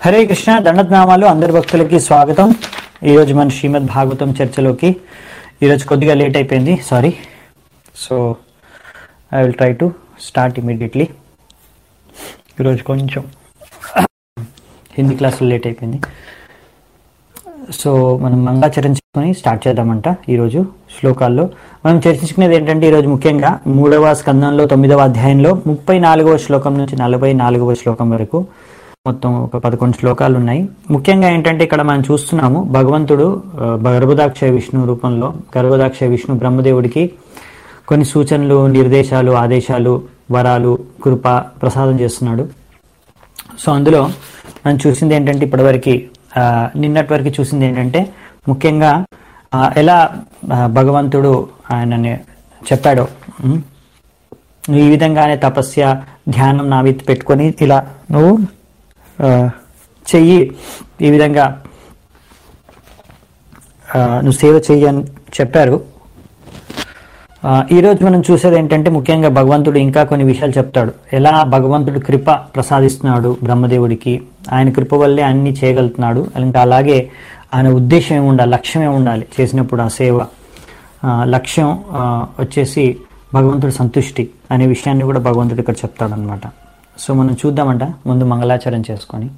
హరే కృష్ణ దండనామాలు అందరి భక్తులకి స్వాగతం ఈరోజు మన శ్రీమద్ భాగవతం చర్చలోకి ఈరోజు కొద్దిగా లేట్ అయిపోయింది sorry so I will try to start immediately ఈరోజు కొంచెం హిందీ క్లాసులో లేట్ అయిపోయింది సో మనం మంగాచరణ చేసుకొని స్టార్ట్ చేద్దామంట ఈరోజు శ్లోకాల్లో మనం చర్చించుకునేది ఏంటంటే ఈరోజు ముఖ్యంగా మూడవ స్కందంలో తొమ్మిదవ అధ్యాయంలో ముప్పై నాలుగవ శ్లోకం నుంచి నలభై నాలుగవ శ్లోకం వరకు మొత్తం ఒక పదకొండు శ్లోకాలు ఉన్నాయి ముఖ్యంగా ఏంటంటే ఇక్కడ మనం చూస్తున్నాము భగవంతుడు ఆ, గర్భదాక్ష విష్ణు రూపంలో గర్భదాక్ష విష్ణు బ్రహ్మదేవుడికి కొన్ని సూచనలు నిర్దేశాలు ఆదేశాలు వరాలు కృప ప్రసాదం చేస్తున్నాడు సో అందులో మనం చూసింది ఏంటంటే ఇప్పటివరకు ఆ, నిన్నటి వరకు చూసింది ఏంటంటే ముఖ్యంగా ఆ, ఎలా ఆ, భగవంతుడు ఆయనని చెప్పాడో ఉమ్, నువ్వు ఈ విధంగానే తపస్య ధ్యానం నా మీద పెట్టుకొని ఇలా నువ్వు ఆ, చెయ్యి ఈ విధంగా ఆ, నువ్వు సేవ చెయ్యి అని చెప్పారు ఆ, ఈ రోజు మనం చూసేది ఏంటంటే ముఖ్యంగా భగవంతుడు ఇంకా కొన్ని విషయాలు చెప్తాడు ఎలా భగవంతుడు కృప ప్రసాదిస్తున్నాడు బ్రహ్మదేవుడికి ఆయన కృప వల్లే అన్ని చేయగలుగుతున్నాడు ఇంకా అలాగే ఆయన ఉద్దేశం ఏమి ఉండాలి లక్ష్యం ఏమి ఉండాలి చేసినప్పుడు ఆ సేవ ఆ, లక్ష్యం ఆ, వచ్చేసి భగవంతుడి సంతుష్టి అనే విషయాన్ని కూడా భగవంతుడు ఇక్కడ చెప్తాడు అనమాట సో మనం చూద్దామంట ముందు మంగళాచరణ చేసుకొని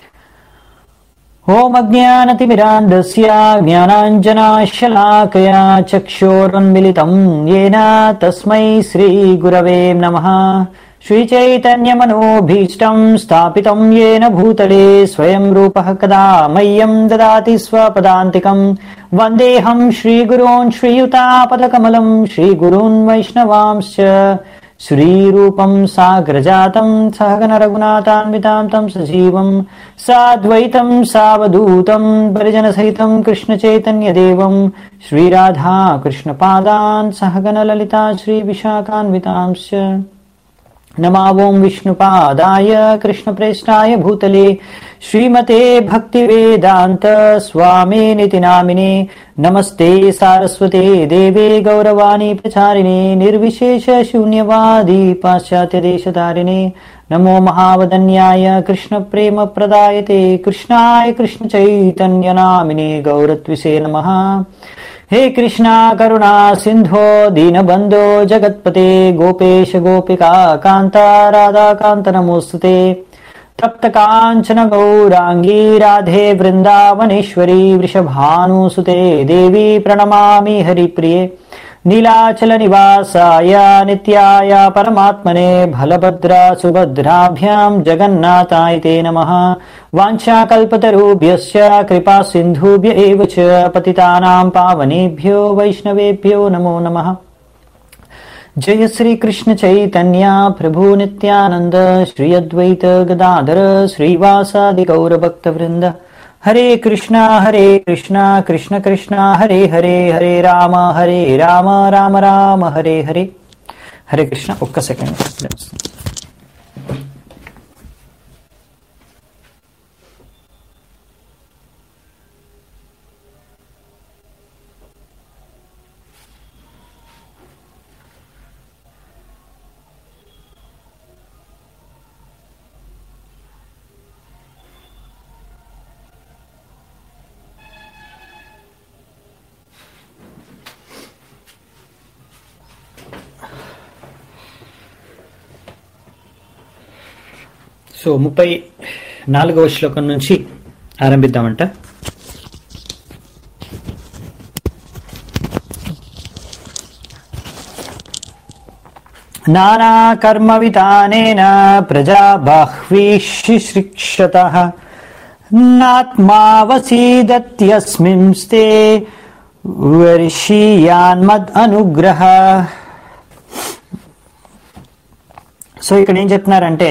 ఓం అజ్ఞానతిమిరాంధస్య జ్ఞానాంజనాశలాకయా చక్షోరున్మిలితం येन తస్మై శ్రీగురవే నమః श्रीचैतन्यमनोभीष्टं स्थापितं येन भूतले स्वयं रूपः कदा मह्यं ददाति स्वपदान्तिकं वन्देऽहं श्रीगुरून् श्रीयुतापदकमलं श्रीगुरून् वैष्णवांश्च श्रीरूपं साग्रजातं सहगनरघुनाथान्वितां तं सजीवं साद्वैतं सावधूतं परिजनसहितं कृष्णचैतन्यदेवं श्रीराधा कृष्णपादान् सहगनललिता श्रीविशाखान्वितांश्च नमावों विष्णुपादाय कृष्णप्रेष्ठाय भूतले श्रीमते भक्तिवेदान्त स्वामिनिति नामिने नमस्ते सारस्वते देवे गौरवाणी प्रचारिणे निर्विशेष शून्यवादी पाश्चात्यदेशधारिणे नमो महावदन्याय कृष्णप्रेमप्रदायते कृष्णाय कृष्णचैतन्यनामिने गौरत्विषे नमः हे कृष्णा करुणा सिन्धो दीनबन्धो जगत्पते गोपेश गोपिका कान्ता राधाकान्त नमोऽस्तुते तप्तकाञ्चन गौराङ्गी राधे वृन्दावनेश्वरी वृषभानुसुते देवी प्रणमामि हरिप्रिये नीलाचलनिवासाय नित्याय परमात्मने भलभद्रा सुभद्राभ्यां जगन्नाथाय ते नमः वाञ्छाकल्पतरुभ्यश्च कृपा सिन्धुभ्य एव च पतितानां पावनेभ्यो वैष्णवेभ्यो नमो नमः जय श्री कृष्ण चैतन्य प्रभु नित्यानंद श्री अद्वैत गदाधर श्रीवासादि गौर भक्त वृंद हरे कृष्णा हरे कृष्णा कृष्ण कृष्णा हरे हरे हरे राम हरे राम राम राम हरे हरे హరే కృష్ణ ఒక్క సెకండ్ సో ముప్పై నాలుగవ శ్లోకం నుంచి ఆరంభిద్దామంట నానా కర్మ విధానేన ప్రజా బాహ్వీశిక్షత నాత్మావసీదత్యస్మింస్తే వర్షీయాన్మద్ అనుగ్రహ సో ఇక్కడ ఏం చెప్తున్నారంటే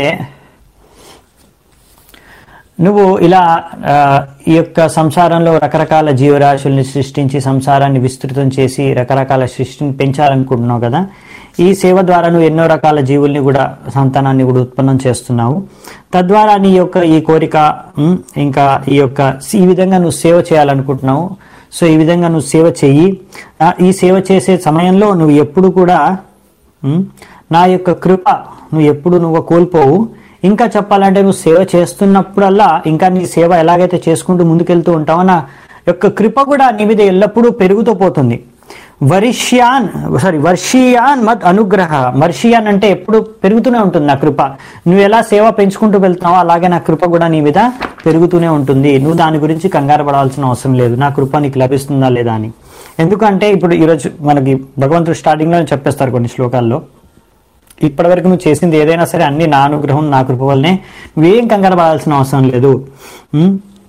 నువ్వు ఇలా ఆ, ఈ యొక్క సంసారంలో రకరకాల జీవరాశుల్ని సృష్టించి సంసారాన్ని విస్తృతం చేసి రకరకాల సృష్టిని పెంచాలనుకుంటున్నావు కదా ఈ సేవ ద్వారా నువ్వు ఎన్నో రకాల జీవుల్ని కూడా సంతానాన్ని కూడా ఉత్పన్నం చేస్తున్నావు తద్వారా నీ యొక్క ఈ కోరిక ఉమ్, ఇంకా ఈ యొక్క ఈ విధంగా నువ్వు సేవ చేయాలనుకుంటున్నావు సో ఈ విధంగా నువ్వు సేవ చెయ్యి ఆ, ఈ సేవ చేసే సమయంలో నువ్వు ఎప్పుడు కూడా ఉమ్, నా యొక్క కృప నువ్వు ఎప్పుడు నువ్వు కోల్పోవు ఇంకా చెప్పాలంటే నువ్వు సేవ చేస్తున్నప్పుడల్లా ఇంకా నీ సేవ ఎలాగైతే చేసుకుంటూ ముందుకెళ్తూ ఉంటావో నా యొక్క కృప కూడా నీ మీద ఎల్లప్పుడూ పెరుగుతూ పోతుంది వర్ష్యాన్ సారీ వర్షియాన్ మత్ అనుగ్రహ వర్షియాన్ అంటే ఎప్పుడు పెరుగుతూనే ఉంటుంది నా కృప నువ్వు ఎలా సేవ పెంచుకుంటూ వెళ్తున్నావో అలాగే నా కృప కూడా నీ మీద పెరుగుతూనే ఉంటుంది నువ్వు దాని గురించి కంగారు పడాల్సిన అవసరం లేదు నా కృప నీకు లభిస్తుందా లేదా అని ఎందుకంటే ఇప్పుడు ఈరోజు మనకి భగవంతుడు స్టార్టింగ్లో చెప్పేస్తారు కొన్ని శ్లోకాల్లో ఇప్పటివరకు నువ్వు చేసింది ఏదైనా సరే అన్ని నా అనుగ్రహం నా కృప వల్లనే నువ్వేం కంగారు పడాల్సిన అవసరం లేదు ఉం?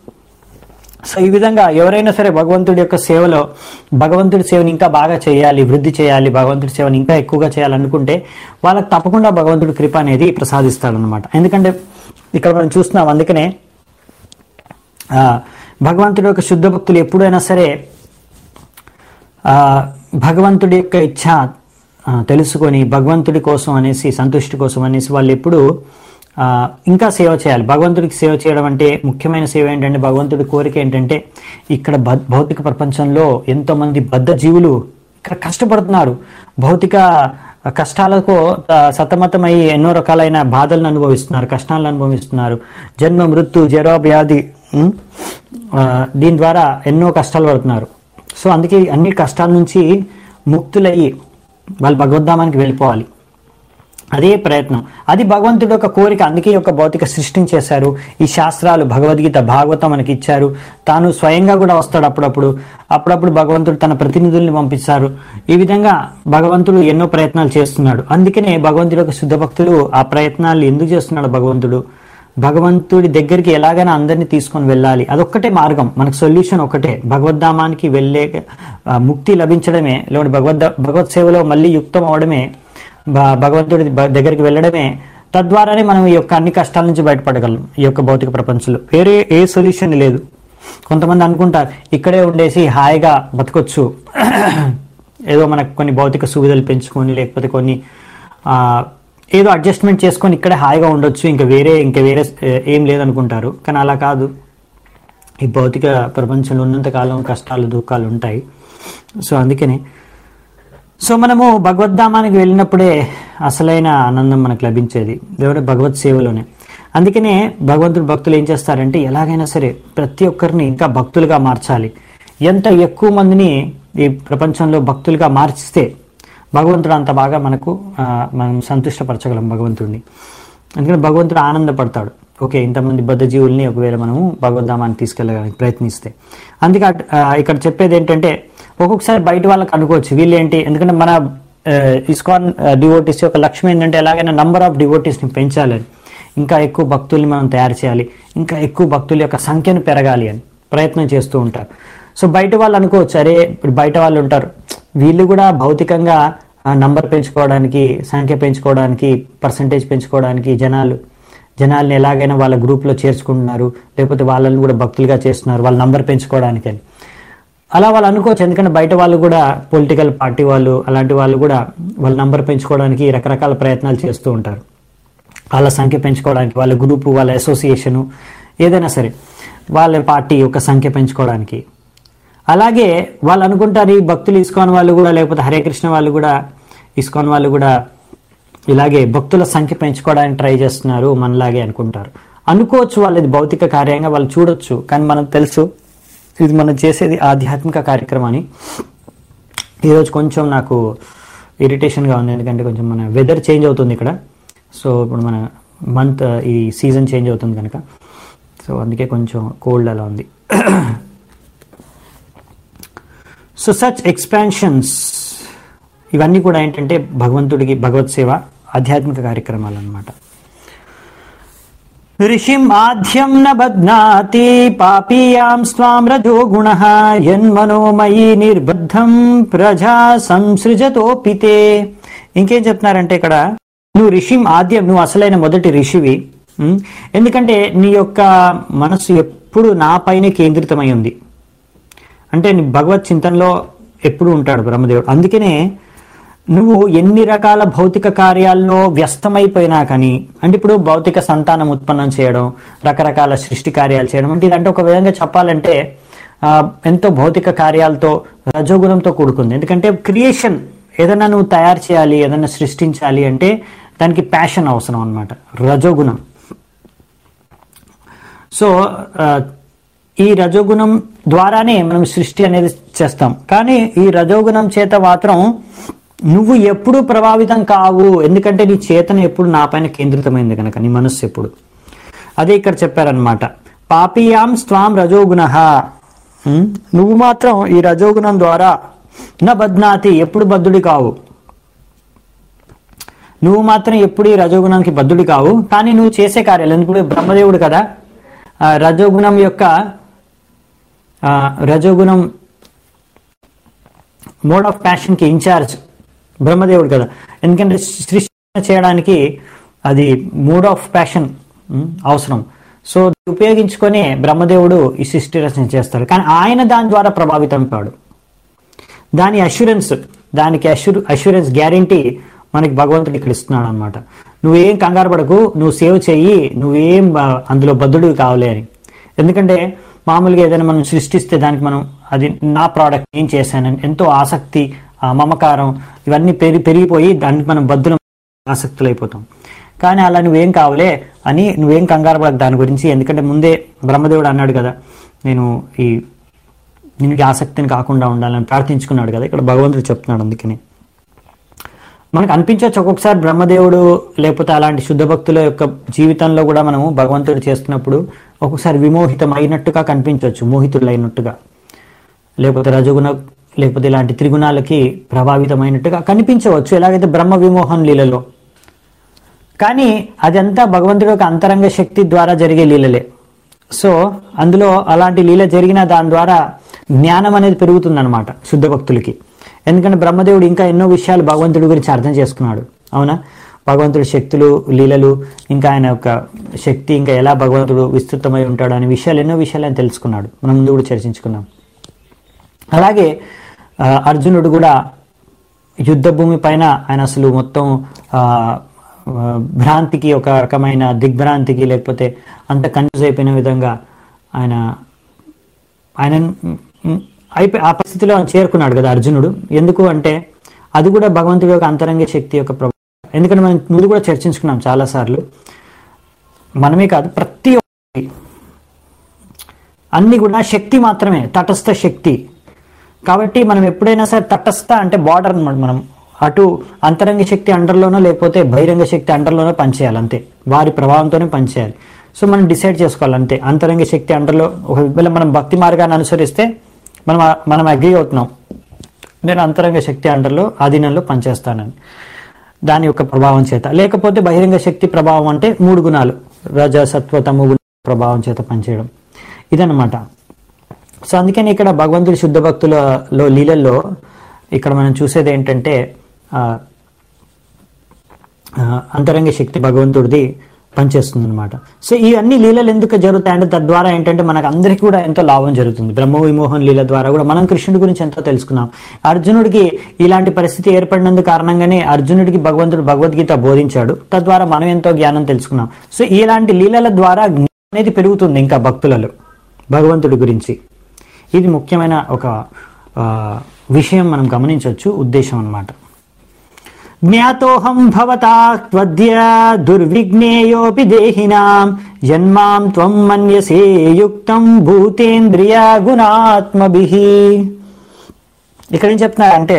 సో ఈ విధంగా ఎవరైనా సరే భగవంతుడి యొక్క సేవలో భగవంతుడి సేవని ఇంకా బాగా చేయాలి వృద్ధి చేయాలి భగవంతుడి సేవని ఇంకా ఎక్కువగా చేయాలనుకుంటే వాళ్ళకి తప్పకుండా భగవంతుడి కృప అనేది ప్రసాదిస్తాడనమాట ఎందుకంటే ఇక్కడ మనం చూస్తున్నాం అందుకనే ఆ, భగవంతుడి యొక్క శుద్ధ భక్తులు ఎప్పుడైనా సరే ఆ, భగవంతుడి యొక్క ఇచ్ఛ ఆ, తెలుసుకొని భగవంతుడి కోసం అనేసి సంతుష్టి కోసం అనేసి వాళ్ళు ఎప్పుడు ఆ, ఇంకా సేవ చేయాలి భగవంతుడికి సేవ చేయడం అంటే ముఖ్యమైన సేవ ఏంటంటే భగవంతుడి కోరిక ఏంటంటే ఇక్కడ భ- భౌతిక ప్రపంచంలో ఎంతో మంది బద్ధ జీవులు ఇక్కడ కష్టపడుతున్నారు భౌతిక కష్టాలకు ఆ, సతమతమై ఎన్నో రకాలైన బాధలను అనుభవిస్తున్నారు కష్టాలను అనుభవిస్తున్నారు జన్మ మృత్యు జర వ్యాధి ఉం? ఆ, దీని ద్వారా ఎన్నో కష్టాలు పడుతున్నారు సో అందుకే అన్ని కష్టాల నుంచి ముక్తులయ్యి వాళ్ళు భగవద్ధామానికి వెళ్ళిపోవాలి అదే ప్రయత్నం అది భగవంతుడి యొక్క కోరిక అందుకే ఈ యొక్క భౌతిక సృష్టిని చేశారు ఈ శాస్త్రాలు భగవద్గీత భాగవతం మనకి ఇచ్చారు తాను స్వయంగా కూడా వస్తాడు అప్పుడప్పుడు అప్పుడప్పుడు భగవంతుడు తన ప్రతినిధుల్ని పంపిస్తారు ఈ విధంగా భగవంతుడు ఎన్నో ప్రయత్నాలు చేస్తున్నాడు అందుకనే భగవంతుడి యొక్క శుద్ధ భక్తులు ఆ ప్రయత్నాలు ఎందుకు చేస్తున్నాడు భగవంతుడు భగవంతుడి దగ్గరికి ఎలాగైనా అందరినీ తీసుకొని వెళ్ళాలి అదొక్కటే మార్గం మనకు సొల్యూషన్ ఒకటే భగవద్ధామానికి వెళ్ళే ఆ, ముక్తి లభించడమే లేకుంటే భగవద్ భగవత్ సేవలో మళ్ళీ యుక్తం అవడమే భ- భగవంతుడి బ- దగ్గరికి వెళ్ళడమే తద్వారానే మనం ఈ యొక్క అన్ని కష్టాల నుంచి బయటపడగలం ఈ యొక్క భౌతిక ప్రపంచంలో వేరే ఏ సొల్యూషన్ లేదు కొంతమంది అనుకుంటారు ఇక్కడే ఉండేసి హాయిగా బతకొచ్చు ఏదో మనకు కొన్ని భౌతిక సువిధలు పెంచుకొని లేకపోతే కొన్ని ఆ, ఏదో అడ్జస్ట్మెంట్ చేసుకొని ఇక్కడే హాయిగా ఉండొచ్చు ఇంకా వేరే ఇంకా వేరే ఏ, ఏం లేదనుకుంటారు కానీ అలా కాదు ఈ భౌతిక ప్రపంచంలో ఉన్నంతకాలం కష్టాలు దుఃఖాలు ఉంటాయి సో అందుకనే సో మనము భగవద్ధామానికి వెళ్ళినప్పుడే అసలైన ఆనందం మనకు లభించేది దేవుడి భగవత్ సేవలోనే అందుకనే భగవంతుడు భక్తులు ఏం చేస్తారంటే ఎలాగైనా సరే ప్రతి ఒక్కరిని ఇంకా భక్తులుగా మార్చాలి ఎంత ఎక్కువ మందిని ఈ ప్రపంచంలో భక్తులుగా మార్చిస్తే భగవంతుడు అంత బాగా మనకు ఆ, మనం సంతుష్టపరచగలం భగవంతుడిని అందుకని భగవంతుడు ఆనందపడతాడు ఓకే ఇంతమంది బద్ధ జీవుల్ని ఒకవేళ మనము భగవద్ధామాన్ని తీసుకెళ్ళడానికి ప్రయత్నిస్తే అందుకే అట్- ఆ, ఇక్కడ చెప్పేది ఏంటంటే ఒక్కొక్కసారి బయట వాళ్ళకి అనుకోవచ్చు వీళ్ళేంటి ఎందుకంటే మన ఇస్కాన్ డివోటీస్ యొక్క లక్ష్యం ఏంటంటే ఎలాగైనా నంబర్ ఆఫ్ డివోటీస్ని పెంచాలని ఇంకా ఎక్కువ భక్తుల్ని మనం తయారు చేయాలి ఇంకా ఎక్కువ భక్తుల యొక్క సంఖ్యను పెరగాలి అని ప్రయత్నం చేస్తూ ఉంటారు సో బయట వాళ్ళు అనుకోవచ్చు అరే ఇప్పుడు బయట వాళ్ళు ఉంటారు వీళ్ళు కూడా భౌతికంగా నంబర్ పెంచుకోవడానికి సంఖ్య పెంచుకోవడానికి పర్సంటేజ్ పెంచుకోవడానికి జనాలు జనాల్ని ఎలాగైనా వాళ్ళ గ్రూప్లో చేర్చుకుంటున్నారు లేకపోతే వాళ్ళని కూడా భక్తులుగా చేస్తున్నారు వాళ్ళ నంబర్ పెంచుకోవడానికి అని అలా వాళ్ళు అనుకోవచ్చు ఎందుకంటే బయట వాళ్ళు కూడా పొలిటికల్ పార్టీ వాళ్ళు అలాంటి వాళ్ళు కూడా వాళ్ళ నంబర్ పెంచుకోవడానికి రకరకాల ప్రయత్నాలు చేస్తూ ఉంటారు వాళ్ళ సంఖ్య పెంచుకోవడానికి వాళ్ళ గ్రూపు వాళ్ళ అసోసియేషను ఏదైనా సరే వాళ్ళ పార్టీ యొక్క సంఖ్య పెంచుకోవడానికి అలాగే వాళ్ళు అనుకుంటారు ఈ భక్తులు ఇస్కాన్ వాళ్ళు కూడా లేకపోతే హరే కృష్ణ వాళ్ళు కూడా ఇస్కాన్ వాళ్ళు కూడా ఇలాగే భక్తుల సంఖ్య పెంచుకోవడానికి ట్రై చేస్తున్నారు మనలాగే అనుకుంటారు అనుకోవచ్చు వాళ్ళు ఇది భౌతిక కార్యంగా వాళ్ళు చూడొచ్చు కానీ మనకు తెలుసు ఇది మనం చేసేది ఆధ్యాత్మిక కార్యక్రమం అని ఈరోజు కొంచెం నాకు ఇరిటేషన్గా ఉంది ఎందుకంటే కొంచెం మన వెదర్ చేంజ్ అవుతుంది ఇక్కడ సో ఇప్పుడు మన మంత్ ఈ సీజన్ చేంజ్ అవుతుంది కనుక సో అందుకే కొంచెం కోల్డ్ అలా ఉంది సో సచ్ ఎక్స్పాన్షన్స్ ఇవన్నీ కూడా ఏంటంటే భగవంతుడికి భగవత్ సేవ ఆధ్యాత్మిక కార్యక్రమాలు అనమాట ఋషిం ఆద్యం న బధ్నాతి పాపీయాం స్వాం రజో గుణ యన్మనోమయీ నిర్బద్ధం ప్రజా సంసృజతోపితే ఇంకేం చెప్తున్నారంటే ఇక్కడ నువ్వు ఋషిం ఆద్యం నువ్వు అసలైన మొదటి ఋషివి ఉం? ఎందుకంటే నీ యొక్క మనసు ఎప్పుడు నా పైనే కేంద్రితమై ఉంది అంటే నీ భగవత్ చింతనలో ఎప్పుడు ఉంటాడు బ్రహ్మదేవుడు అందుకనే నువ్వు ఎన్ని రకాల భౌతిక కార్యాల్లో వ్యస్తమైపోయినా కానీ అంటే ఇప్పుడు భౌతిక సంతానం ఉత్పన్నం చేయడం రకరకాల సృష్టి కార్యాలు చేయడం అంటే ఇదంటే ఒక విధంగా చెప్పాలంటే ఆ, ఎంతో భౌతిక కార్యాలతో రజోగుణంతో కూడుకుంది ఎందుకంటే క్రియేషన్ ఏదైనా నువ్వు తయారు చేయాలి ఏదైనా సృష్టించాలి అంటే దానికి ప్యాషన్ అవసరం అనమాట రజోగుణం సో ఆ, ఈ రజోగుణం ద్వారానే మనం సృష్టి అనేది చేస్తాం కానీ ఈ రజోగుణం చేత మాత్రం నువ్వు ఎప్పుడు ప్రభావితం కావు ఎందుకంటే నీ చేతన ఎప్పుడు నా పైన కేంద్రితమైంది కనుక నీ మనస్సు ఎప్పుడు అదే ఇక్కడ చెప్పారనమాట పాపియాం స్వాం రజోగుణ నువ్వు మాత్రం ఈ రజోగుణం ద్వారా నా బద్నాతి ఎప్పుడు బద్ధుడి కావు నువ్వు మాత్రం ఎప్పుడు ఈ రజోగుణానికి బద్ధుడి కావు కానీ నువ్వు చేసే కార్యాలు ఇప్పుడు బ్రహ్మదేవుడు కదా ఆ రజోగుణం యొక్క ఆ, రజోగుణం మోడ్ ఆఫ్ ప్యాషన్ కి ఇన్ఛార్జ్ బ్రహ్మదేవుడు కదా ఎందుకంటే సృష్టి చేయడానికి అది మూడ్ ఆఫ్ ప్యాషన్ అవసరం సో ఉపయోగించుకొని బ్రహ్మదేవుడు ఈ సృష్టి రచన చేస్తాడు కానీ ఆయన దాని ద్వారా ప్రభావితం కాడు దాని అష్యూరెన్స్ దానికి అష్యూర్ అష్యూరెన్స్ గ్యారంటీ మనకి భగవంతుడు ఇక్కడ ఇస్తున్నాడు అనమాట నువ్వేం కంగారు పడకు నువ్వు సేవ్ చెయ్యి నువ్వేం ఆ, అందులో బద్దుడివి కావాలి అని ఎందుకంటే మామూలుగా ఏదైనా మనం సృష్టిస్తే దానికి మనం అది నా ప్రోడక్ట్ ఏం చేశానని ఎంతో ఆసక్తి ఆ మమకారం ఇవన్నీ పెరిగి పెరిగిపోయి దానికి మనం బద్దులం ఆసక్తులు అయిపోతాం కానీ అలా నువ్వేం కావాలే అని నువ్వేం కంగారు పడకు దాని గురించి ఎందుకంటే ముందే బ్రహ్మదేవుడు అన్నాడు కదా నేను ఈ దీనికి ఆసక్తిని కాకుండా ఉండాలని ప్రార్థించుకున్నాడు కదా ఇక్కడ భగవంతుడు చెప్తున్నాడు అందుకని మనకు అనిపించవచ్చు ఒక్కొక్కసారి బ్రహ్మదేవుడు లేకపోతే అలాంటి శుద్ధ భక్తుల యొక్క జీవితంలో కూడా మనము భగవంతుడు చేస్తున్నప్పుడు ఒక్కొక్కసారి విమోహితం అయినట్టుగా కనిపించవచ్చు మోహితులైనట్టుగా లేకపోతే రజగుణ లేకపోతే ఇలాంటి త్రిగుణాలకి ప్రభావితమైనట్టుగా కనిపించవచ్చు ఎలాగైతే బ్రహ్మ విమోహం లీలలో కానీ అదంతా భగవంతుడి యొక్క అంతరంగ శక్తి ద్వారా జరిగే లీలలే సో అందులో అలాంటి లీల జరిగిన దాని ద్వారా జ్ఞానం అనేది పెరుగుతుందన్నమాట శుద్ధ భక్తులకి ఎందుకంటే బ్రహ్మదేవుడు ఇంకా ఎన్నో విషయాలు భగవంతుడి గురించి అర్థం చేసుకున్నాడు అవునా భగవంతుడి శక్తులు లీలలు ఇంకా ఆయన యొక్క శక్తి ఇంకా ఎలా భగవంతుడు విస్తృతమై ఉంటాడు అనే విషయాలు ఎన్నో విషయాలు ఆయన తెలుసుకున్నాడు మనం ముందు కూడా చర్చించుకున్నాం అలాగే ఆ, అర్జునుడు కూడా యుద్ధ భూమి పైన ఆయన అసలు మొత్తం ఆ, ఆ, భ్రాంతికి ఒక రకమైన దిగ్భ్రాంతికి లేకపోతే అంత కన్ఫ్యూజ్ అయిపోయిన విధంగా ఆయన ఆయన అయిపోయి ఆ పరిస్థితిలో ఆయన చేరుకున్నాడు కదా అర్జునుడు ఎందుకు అంటే అది కూడా భగవంతుడి యొక్క అంతరంగ శక్తి యొక్క ప్రభావం ఎందుకంటే మనం ముందు కూడా చర్చించుకున్నాం చాలాసార్లు మనమే కాదు ప్రతి ఒక్కటి అన్ని కూడా శక్తి మాత్రమే తటస్థ శక్తి కాబట్టి మనం ఎప్పుడైనా సరే తటస్థ అంటే బార్డర్ అనమాట మనం అటు అంతరంగ శక్తి అండర్లోనో లేకపోతే బహిరంగ శక్తి అండర్లోనో పనిచేయాలి అంతే వారి ప్రభావంతోనే పనిచేయాలి సో మనం డిసైడ్ చేసుకోవాలి అంతే అంతరంగ శక్తి అండర్లో ఒకవేళ మనం భక్తి మార్గాన్ని అనుసరిస్తే మనం మనం అగ్రి అవుతున్నాం నేను అంతరంగ శక్తి అండర్లో ఆధీనంలో పనిచేస్తానని దాని యొక్క ప్రభావం చేత లేకపోతే బహిరంగ శక్తి ప్రభావం అంటే మూడు గుణాలు రజ సత్వ తము గుణ ప్రభావం చేత పనిచేయడం ఇదన్నమాట సో అందుకని ఇక్కడ భగవంతుడి శుద్ధ భక్తులలో లీలల్లో ఇక్కడ మనం చూసేది ఏంటంటే ఆ, ఆ, అంతరంగ శక్తి భగవంతుడిది పనిచేస్తుంది అనమాట సో ఈ అన్ని లీలలు ఎందుకు జరుగుతాయంటే తద్వారా ఏంటంటే మనకు అందరికీ కూడా ఎంతో లాభం జరుగుతుంది బ్రహ్మ విమోహన్ లీల ద్వారా కూడా మనం కృష్ణుడి గురించి ఎంతో తెలుసుకున్నాం అర్జునుడికి ఇలాంటి పరిస్థితి ఏర్పడినందుకు కారణంగానే అర్జునుడికి భగవంతుడు భగవద్గీత బోధించాడు తద్వారా మనం ఎంతో జ్ఞానం తెలుసుకున్నాం సో ఇలాంటి లీలల ద్వారా జ్ఞానం అనేది పెరుగుతుంది ఇంకా భక్తులలో భగవంతుడి గురించి ఇది ముఖ్యమైన ఒక ఆ, విషయం మనం గమనించవచ్చు ఉద్దేశం అన్నమాట జ్ఞాతోహం భవతా త్వద్య దుర్విఘ్నేయోపి దేహినాం జన్మాం త్వం మన్యసే యుక్తం భూతేంద్రియ గుణాత్మభిః ఇక్కడ ఏం చెప్తున్నారంటే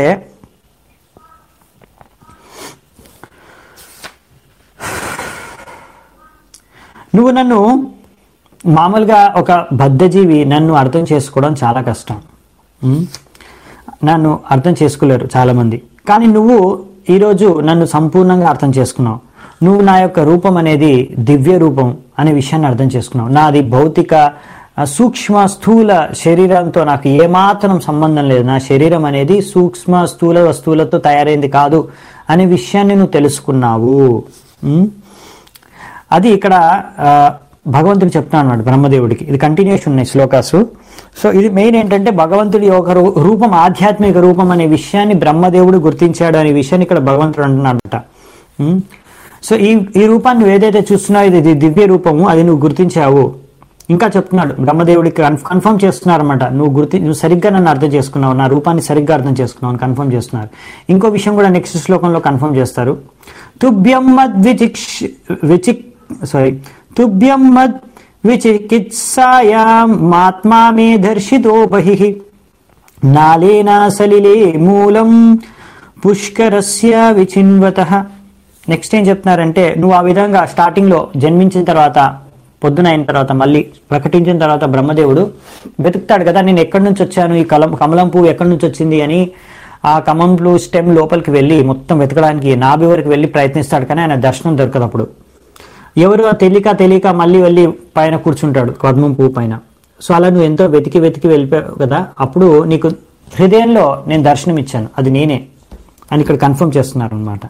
నువ్వు నన్ను మామూలుగా ఒక బద్ధజీవి నన్ను అర్థం చేసుకోవడం చాలా కష్టం ఉం? నన్ను అర్థం చేసుకోలేరు చాలామంది కానీ నువ్వు ఈరోజు నన్ను సంపూర్ణంగా అర్థం చేసుకున్నావు నువ్వు నా యొక్క రూపం అనేది దివ్య రూపం అనే విషయాన్ని అర్థం చేసుకున్నావు నాది భౌతిక ఆ, సూక్ష్మ స్థూల శరీరంతో నాకు ఏమాత్రం సంబంధం లేదు నా శరీరం అనేది సూక్ష్మ స్థూల వస్తువులతో తయారైంది కాదు అనే విషయాన్ని నువ్వు తెలుసుకున్నావు ఉం? అది ఇక్కడ ఆ, భగవంతుడు చెప్తున్నాను అన్నమాట బ్రహ్మదేవుడికి ఇది కంటిన్యూషన్ ఉన్నాయి శ్లోకాసు సో ఇది మెయిన్ ఏంటంటే భగవంతుడి యొక్క రూ- రూపం ఆధ్యాత్మిక రూపం అనే విషయాన్ని బ్రహ్మదేవుడు గుర్తించాడు అనే విషయాన్ని ఇక్కడ భగవంతుడు అంటున్నాడట ఉం? సో ఈ ఈ రూపాన్ని నువ్వు ఏదైతే చూస్తున్నావు ఇది ఇది దివ్య రూపము అది నువ్వు గుర్తించావు ఇంకా చెప్తున్నాడు బ్రహ్మదేవుడికి కన్ఫర్మ్ చేస్తున్నారు అనమాట నువ్వు గుర్తి నువ్వు సరిగ్గా నన్ను అర్థం చేసుకున్నావు నా రూపాన్ని సరిగ్గా అర్థం చేసుకున్నావు అని కన్ఫర్మ్ చేస్తున్నారు ఇంకో విషయం కూడా నెక్స్ట్ శ్లోకంలో కన్ఫర్మ్ చేస్తారు తుభ్యం మద్ విచిక్ష విచిక్ సారీ తుభ్యం మద్ విచికిత్సాయాం మాత్మా మే దర్శితో బహిః నాలేన సలిలే మూలం పుష్కరస్య విచిన్వత నెక్స్ట్ ఏం చెప్తున్నారంటే నువ్వు ఆ విధంగా స్టార్టింగ్ లో జన్మించిన తర్వాత పొద్దున అయిన తర్వాత మళ్ళీ ప్రకటించిన తర్వాత బ్రహ్మదేవుడు వెతుకుతాడు కదా నేను ఎక్కడి నుంచి వచ్చాను ఈ కలం కమలం పువ్వు ఎక్కడి నుంచి వచ్చింది అని ఆ కమలం పువ్వు స్టెమ్ లోపలికి వెళ్ళి మొత్తం వెతకడానికి నాభి వరకు వెళ్ళి ప్రయత్నిస్తాడు కానీ ఆయన దర్శనం దొరకదు అప్పుడు ఎవరు తెలియక తెలియక మళ్ళీ వెళ్ళి పైన కూర్చుంటాడు పద్మం పువ్వు పైన సో అలా నువ్వు ఎంతో వెతికి వెతికి వెళ్ళిపోయావు కదా అప్పుడు నీకు హృదయంలో నేను దర్శనం ఇచ్చాను అది నేనే అని ఇక్కడ కన్ఫర్మ్ చేస్తున్నారు అనమాట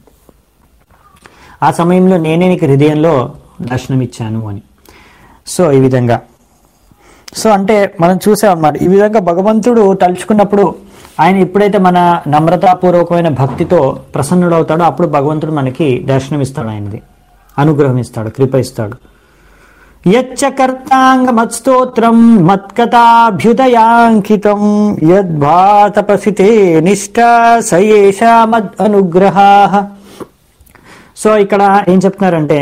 ఆ సమయంలో నేనే నీకు హృదయంలో దర్శనం ఇచ్చాను అని సో ఈ విధంగా సో అంటే మనం చూసాం అన్నమాట ఈ విధంగా భగవంతుడు తలుచుకున్నప్పుడు ఆయన ఎప్పుడైతే మన నమ్రతాపూర్వకమైన భక్తితో ప్రసన్నుడవుతాడో అప్పుడు భగవంతుడు మనకి దర్శనం ఇస్తాడు ఆయనది అనుగ్రహం ఇస్తాడు కృప ఇస్తాడు యచ్చ కర్తాంగమత్స్తోత్రం మత్కథాభ్యుదయాంకితం యద్భా తపసితే నిష్ట సయేష మద్ అనుగ్రహా సో ఇక్కడ ఏం చెప్తున్నారంటే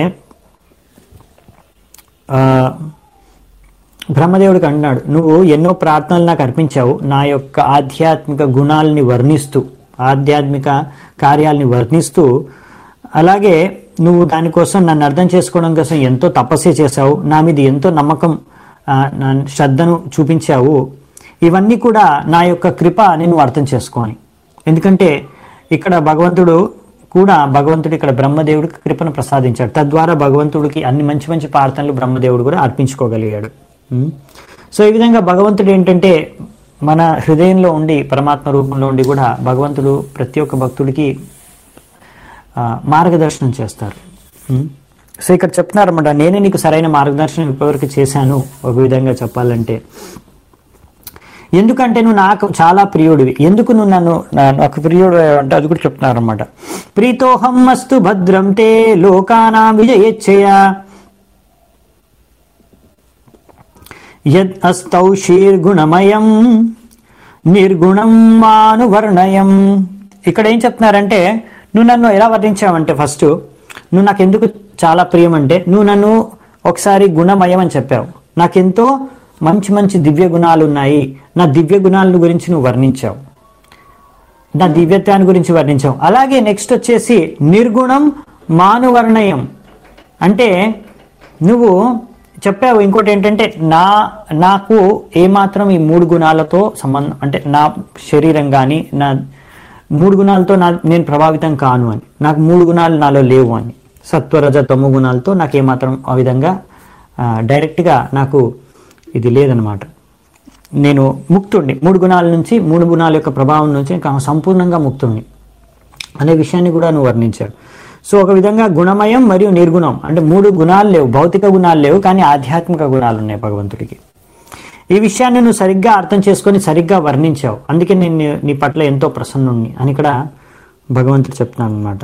ఆ, బ్రహ్మదేవుడికి అన్నాడు నువ్వు ఎన్నో ప్రార్థనలు నాకు అర్పించావు నా యొక్క ఆధ్యాత్మిక గుణాలని వర్ణిస్తూ ఆధ్యాత్మిక కార్యాలని వర్ణిస్తూ అలాగే నువ్వు దానికోసం నన్ను అర్థం చేసుకోవడం కోసం ఎంతో తపస్సు చేశావు నా మీద ఎంతో నమ్మకం ఆ, నా శ్రద్ధను చూపించావు ఇవన్నీ కూడా నా యొక్క కృప అని నువ్వు అర్థం చేసుకోని ఎందుకంటే ఇక్కడ భగవంతుడు కూడా భగవంతుడు ఇక్కడ బ్రహ్మదేవుడికి కృపను ప్రసాదించాడు తద్వారా భగవంతుడికి అన్ని మంచి మంచి ప్రార్థనలు బ్రహ్మదేవుడు కూడా అర్పించుకోగలిగాడు ఉం? సో ఈ విధంగా భగవంతుడు ఏంటంటే మన హృదయంలో ఉండి పరమాత్మ రూపంలో ఉండి కూడా భగవంతుడు ప్రతి ఒక్క భక్తుడికి ఆ, మార్గదర్శనం చేస్తారు ఉం? సో ఇక్కడ చెప్తున్నారన్నమాట నేనే నీకు సరైన మార్గదర్శనం ఇప్పటివరకు చేశాను ఒక విధంగా చెప్పాలంటే ఎందుకంటే నువ్వు నాకు చాలా ప్రియుడివి ఎందుకు నువ్వు నన్ను నా- నాకు ప్రియుడు అంటే అది కూడా చెప్తున్నారన్నమాట ప్రీతోహం అస్తు భద్రం తే లోకానా విజయేచ్ఛయ యద్ అస్తౌ శీర్గుణమయం నిర్గుణం మానువర్ణయం ఇక్కడ ఏం చెప్తున్నారంటే నువ్వు నన్ను ఎలా వర్ణించావంటే ఫస్ట్ నువ్వు నాకు ఎందుకు చాలా ప్రియం అంటే నువ్వు నన్ను ఒకసారి గుణమయం అని చెప్పావు నాకెంతో మంచి మంచి దివ్య గుణాలు ఉన్నాయి నా దివ్య గుణాల గురించి నువ్వు వర్ణించావు నా దివ్యత్వాన్ని గురించి వర్ణించాం అలాగే నెక్స్ట్ వచ్చేసి నిర్గుణం మానువర్ణయం అంటే నువ్వు చెప్పావు ఇంకోటి ఏంటంటే నా నాకు ఏమాత్రం ఈ మూడు గుణాలతో సంబంధం అంటే నా శరీరం కానీ నా మూడు గుణాలతో నా నేను ప్రభావితం కాను అని నాకు మూడు గుణాలు నాలో లేవు అని సత్వరజ తమ్ము గుణాలతో నాకు ఏమాత్రం ఆ విధంగా ఆ, డైరెక్ట్గా నాకు ఇది లేదనమాట నేను ముక్తుడిని మూడు గుణాల నుంచి మూడు గుణాల యొక్క ప్రభావం నుంచి ఇంకా సంపూర్ణంగా ముక్తుడిని అనే విషయాన్ని కూడా నువ్వు వర్ణించాడు సో ఒక విధంగా గుణమయం మరియు నిర్గుణం అంటే మూడు గుణాలు లేవు భౌతిక గుణాలు లేవు కానీ ఆధ్యాత్మిక గుణాలు ఉన్నాయి భగవంతుడికి ఈ విషయాన్ని నువ్వు సరిగ్గా అర్థం చేసుకొని సరిగ్గా వర్ణించావు అందుకే నేను నీ- నీ పట్ల ఎంతో ప్రసన్నుణ్ణి అని ఇక్కడ భగవంతుడు చెప్తున్నాను అనమాట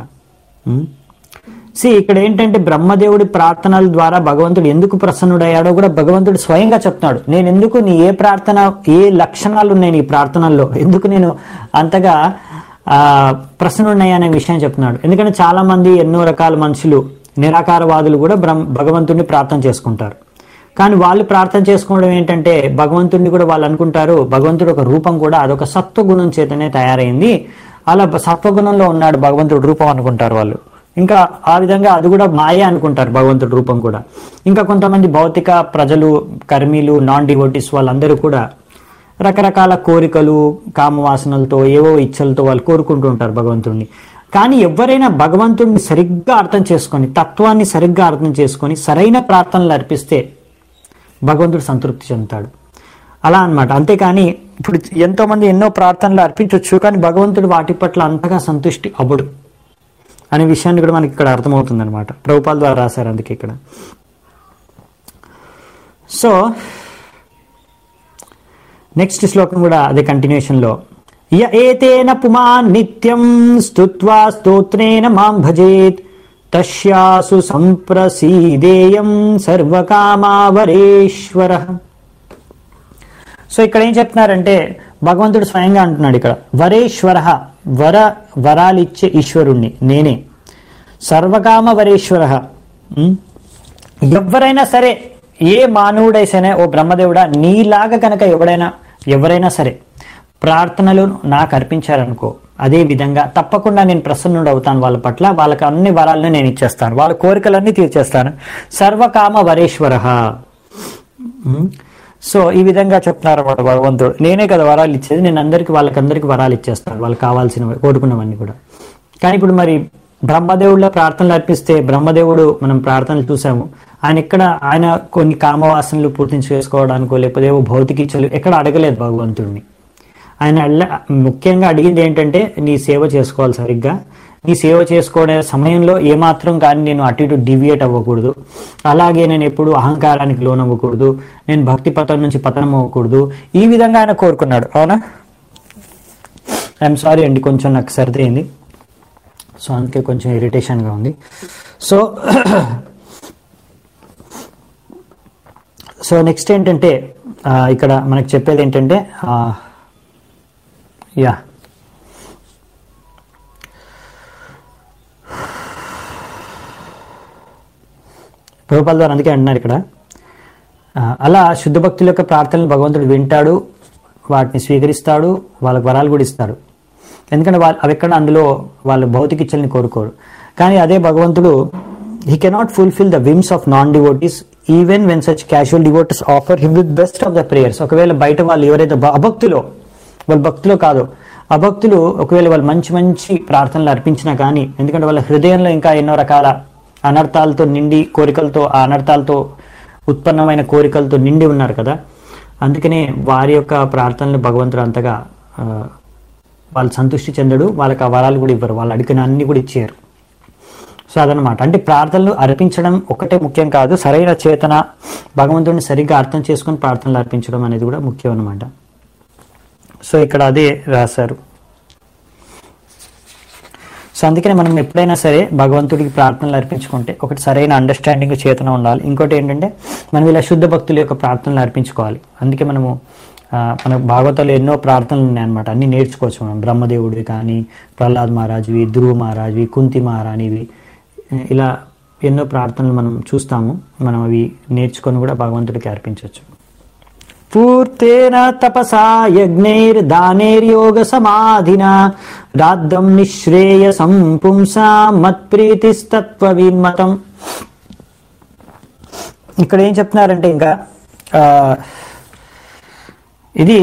సి ఇక్కడ ఏంటంటే బ్రహ్మదేవుడి ప్రార్థనల ద్వారా భగవంతుడు ఎందుకు ప్రసన్నుడయ్యాడో కూడా భగవంతుడు స్వయంగా చెప్తున్నాడు నేను ఎందుకు నీ ఏ ప్రార్థన ఏ లక్షణాలు ఉన్నాయి నీ ప్రార్థనల్లో ఎందుకు నేను అంతగా ఆ ప్రసన్నుడయ్యానే విషయం చెప్తున్నాడు ఎందుకంటే చాలా మంది ఎన్నో రకాల మనుషులు నిరాకారవాదులు కూడా బ్రహ్మ భగవంతుడిని ప్రార్థన చేసుకుంటారు కానీ వాళ్ళు ప్రార్థన చేసుకోవడం ఏంటంటే భగవంతుడిని కూడా వాళ్ళు అనుకుంటారు భగవంతుడు ఒక రూపం కూడా అదొక సత్వగుణం చేతనే తయారైంది అలా సత్వగుణంలో ఉన్నాడు భగవంతుడు రూపం అనుకుంటారు వాళ్ళు ఇంకా ఆ విధంగా అది కూడా మాయ అనుకుంటారు భగవంతుడి రూపం కూడా ఇంకా కొంతమంది భౌతిక ప్రజలు కర్మీలు నాన్ డివోటీస్ వాళ్ళందరూ కూడా రకరకాల కోరికలు కామవాసనలతో ఏవో ఇచ్చలతో వాళ్ళు కోరుకుంటూ ఉంటారు భగవంతుడిని కానీ ఎవరైనా భగవంతుడిని సరిగ్గా అర్థం చేసుకొని తత్వాన్ని సరిగ్గా అర్థం చేసుకొని సరైన ప్రార్థనలు అర్పిస్తే భగవంతుడు సంతృప్తి చెందుతాడు అలా అన్నమాట అంతేకాని ఇప్పుడు ఎంతో మంది ఎన్నో ప్రార్థనలు అర్పించవచ్చు కానీ భగవంతుడు వాటి పట్ల అంతగా సంతుష్టి అవ్వడు అనే విషయాన్ని కూడా మనకి ఇక్కడ అర్థమవుతుంది అనమాట ప్రభుపాల్ ద్వారా రాశారు అందుకే ఇక్కడ సో నెక్స్ట్ శ్లోకం కూడా అదే కంటిన్యూషన్ లో య ఏతేన పుమాన్ నిత్యం స్తుత్వా స్తోత్రేణ మాం భజేత్ తస్యాసు సంప్రసీదేయం సర్వకామావరేశ్వర సో ఇక్కడ ఏం చెప్తున్నారంటే భగవంతుడు స్వయంగా అంటున్నాడు ఇక్కడ వరేశ్వర వర వరాలిచ్చే ఈశ్వరుణ్ణి నేనే సర్వకామ వరేశ్వర ఉం? ఎవరైనా సరే ఏ మానవుడైసైనా ఓ బ్రహ్మదేవుడా నీలాగా కనుక ఎవడైనా ఎవరైనా సరే ప్రార్థనలు నాకు అర్పించారనుకో అదే విధంగా తప్పకుండా నేను ప్రసన్నుడు అవుతాను వాళ్ళ పట్ల వాళ్ళకి అన్ని వరాలను నేను ఇచ్చేస్తాను వాళ్ళ కోరికలన్నీ తీర్చేస్తాను సర్వకామ వరేశ్వర సో ఈ విధంగా చెప్తున్నారు అన్నమాట భగవంతుడు నేనే కదా వరాలు ఇచ్చేది నేను అందరికి వాళ్ళకందరికి వరాలు ఇచ్చేస్తాను వాళ్ళకి కావాల్సినవి కోరుకున్నవన్నీ కూడా కానీ ఇప్పుడు మరి బ్రహ్మదేవుళ్ళ ప్రార్థనలు అర్పిస్తే బ్రహ్మదేవుడు మనం ప్రార్థనలు చూసాము ఆయన ఎక్కడ ఆయన కొన్ని కామవాసనలు పూర్తి చేసుకోవడానికో లేకపోతే ఏవో భౌతిక ఇచ్చలు ఎక్కడ అడగలేదు భగవంతుడిని ఆయన అల్ల- ముఖ్యంగా అడిగింది ఏంటంటే నీ సేవ చేసుకోవాలి సరిగ్గా నీ సేవ చేసుకునే సమయంలో ఏమాత్రం కానీ నేను అటు ఇటు డివియేట్ అవ్వకూడదు అలాగే నేను ఎప్పుడు అహంకారానికి లోనవ్వకూడదు నేను భక్తి పథం నుంచి పతనం అవ్వకూడదు ఈ విధంగా ఆయన కోరుకున్నాడు అవునా ఐఎమ్ సారీ అండి కొంచెం నాకు సర్ది అయింది సో అందుకే కొంచెం ఇరిటేషన్గా ఉంది సో సో నెక్స్ట్ ఏంటంటే ఆ, ఇక్కడ మనకు చెప్పేది ఏంటంటే ఆ, యా ప్రభుపాల్ ద్వారా అందుకే అంటున్నారు ఇక్కడ ఆ, అలా శుద్ధ భక్తుల యొక్క ప్రార్థనలు భగవంతుడు వింటాడు వాటిని స్వీకరిస్తాడు వాళ్ళకి వరాలు కూడా ఇస్తాడు ఎందుకంటే వాళ్ళు అవి ఎక్కడ అందులో వాళ్ళు భౌతిక ఇచ్చల్ని కోరుకోరు కానీ అదే భగవంతుడు he cannot fulfil the whims of non devotees even when such casual devotees offer him with best of the prayers ఒకవేళ బయట వాళ్ళు ఎవరైతే భ- అభక్తులో వాళ్ళు భక్తులు కాదు అభక్తులు ఒకవేళ వాళ్ళు మంచి మంచి ప్రార్థనలు అర్పించినా కానీ ఎందుకంటే వాళ్ళ హృదయంలో ఇంకా ఎన్నో రకాల అనర్థాలతో నిండి కోరికలతో ఆ అనర్థాలతో ఉత్పన్నమైన కోరికలతో నిండి ఉన్నారు కదా అందుకనే వారి యొక్క ప్రార్థనలు భగవంతుడు అంతగా ఆ, వాళ్ళు సంతృష్టి చెందడు వాళ్ళకి ఆ వరాలు కూడా ఇవ్వరు వాళ్ళు అడిగిన అన్ని కూడా ఇచ్చారు సో అదనమాట అంటే ప్రార్థనలు అర్పించడం ఒకటే ముఖ్యం కాదు సరైన చేతన భగవంతుడిని సరిగ్గా అర్థం చేసుకొని ప్రార్థనలు అర్పించడం అనేది కూడా ముఖ్యం అనమాట సో ఇక్కడ అదే రాశారు సో అందుకనే మనం ఎప్పుడైనా సరే భగవంతుడికి ప్రార్థనలు అర్పించుకుంటే ఒకటి సరైన అండర్స్టాండింగ్ చేతన ఉండాలి ఇంకోటి ఏంటంటే మనం ఇలా శుద్ధ భక్తుల యొక్క ప్రార్థనలు అర్పించుకోవాలి అందుకే మనము ఆ, మన భాగవతాలు ఎన్నో ప్రార్థనలు ఉన్నాయన్నమాట అన్ని నేర్చుకోవచ్చు మనం బ్రహ్మదేవుడివి కానీ ప్రహ్లాద్ మహారాజువి ధ్రువ మహారాజువి కుంతి మహారాణివి ఇలా ఎన్నో ప్రార్థనలు మనం చూస్తాము మనం అవి నేర్చుకొని కూడా భగవంతుడికి అర్పించవచ్చు పూర్తేన తపసా యజ్ఞైర్దానైర్యోగ సమాధినా రాద్దం నిశ్రేయసం పుంసా మత్ప్రీతిస్తత్వవిన్మతం ఇక్కడ ఏం చెప్తున్నారంటే ఇంకా ఆ, ఇది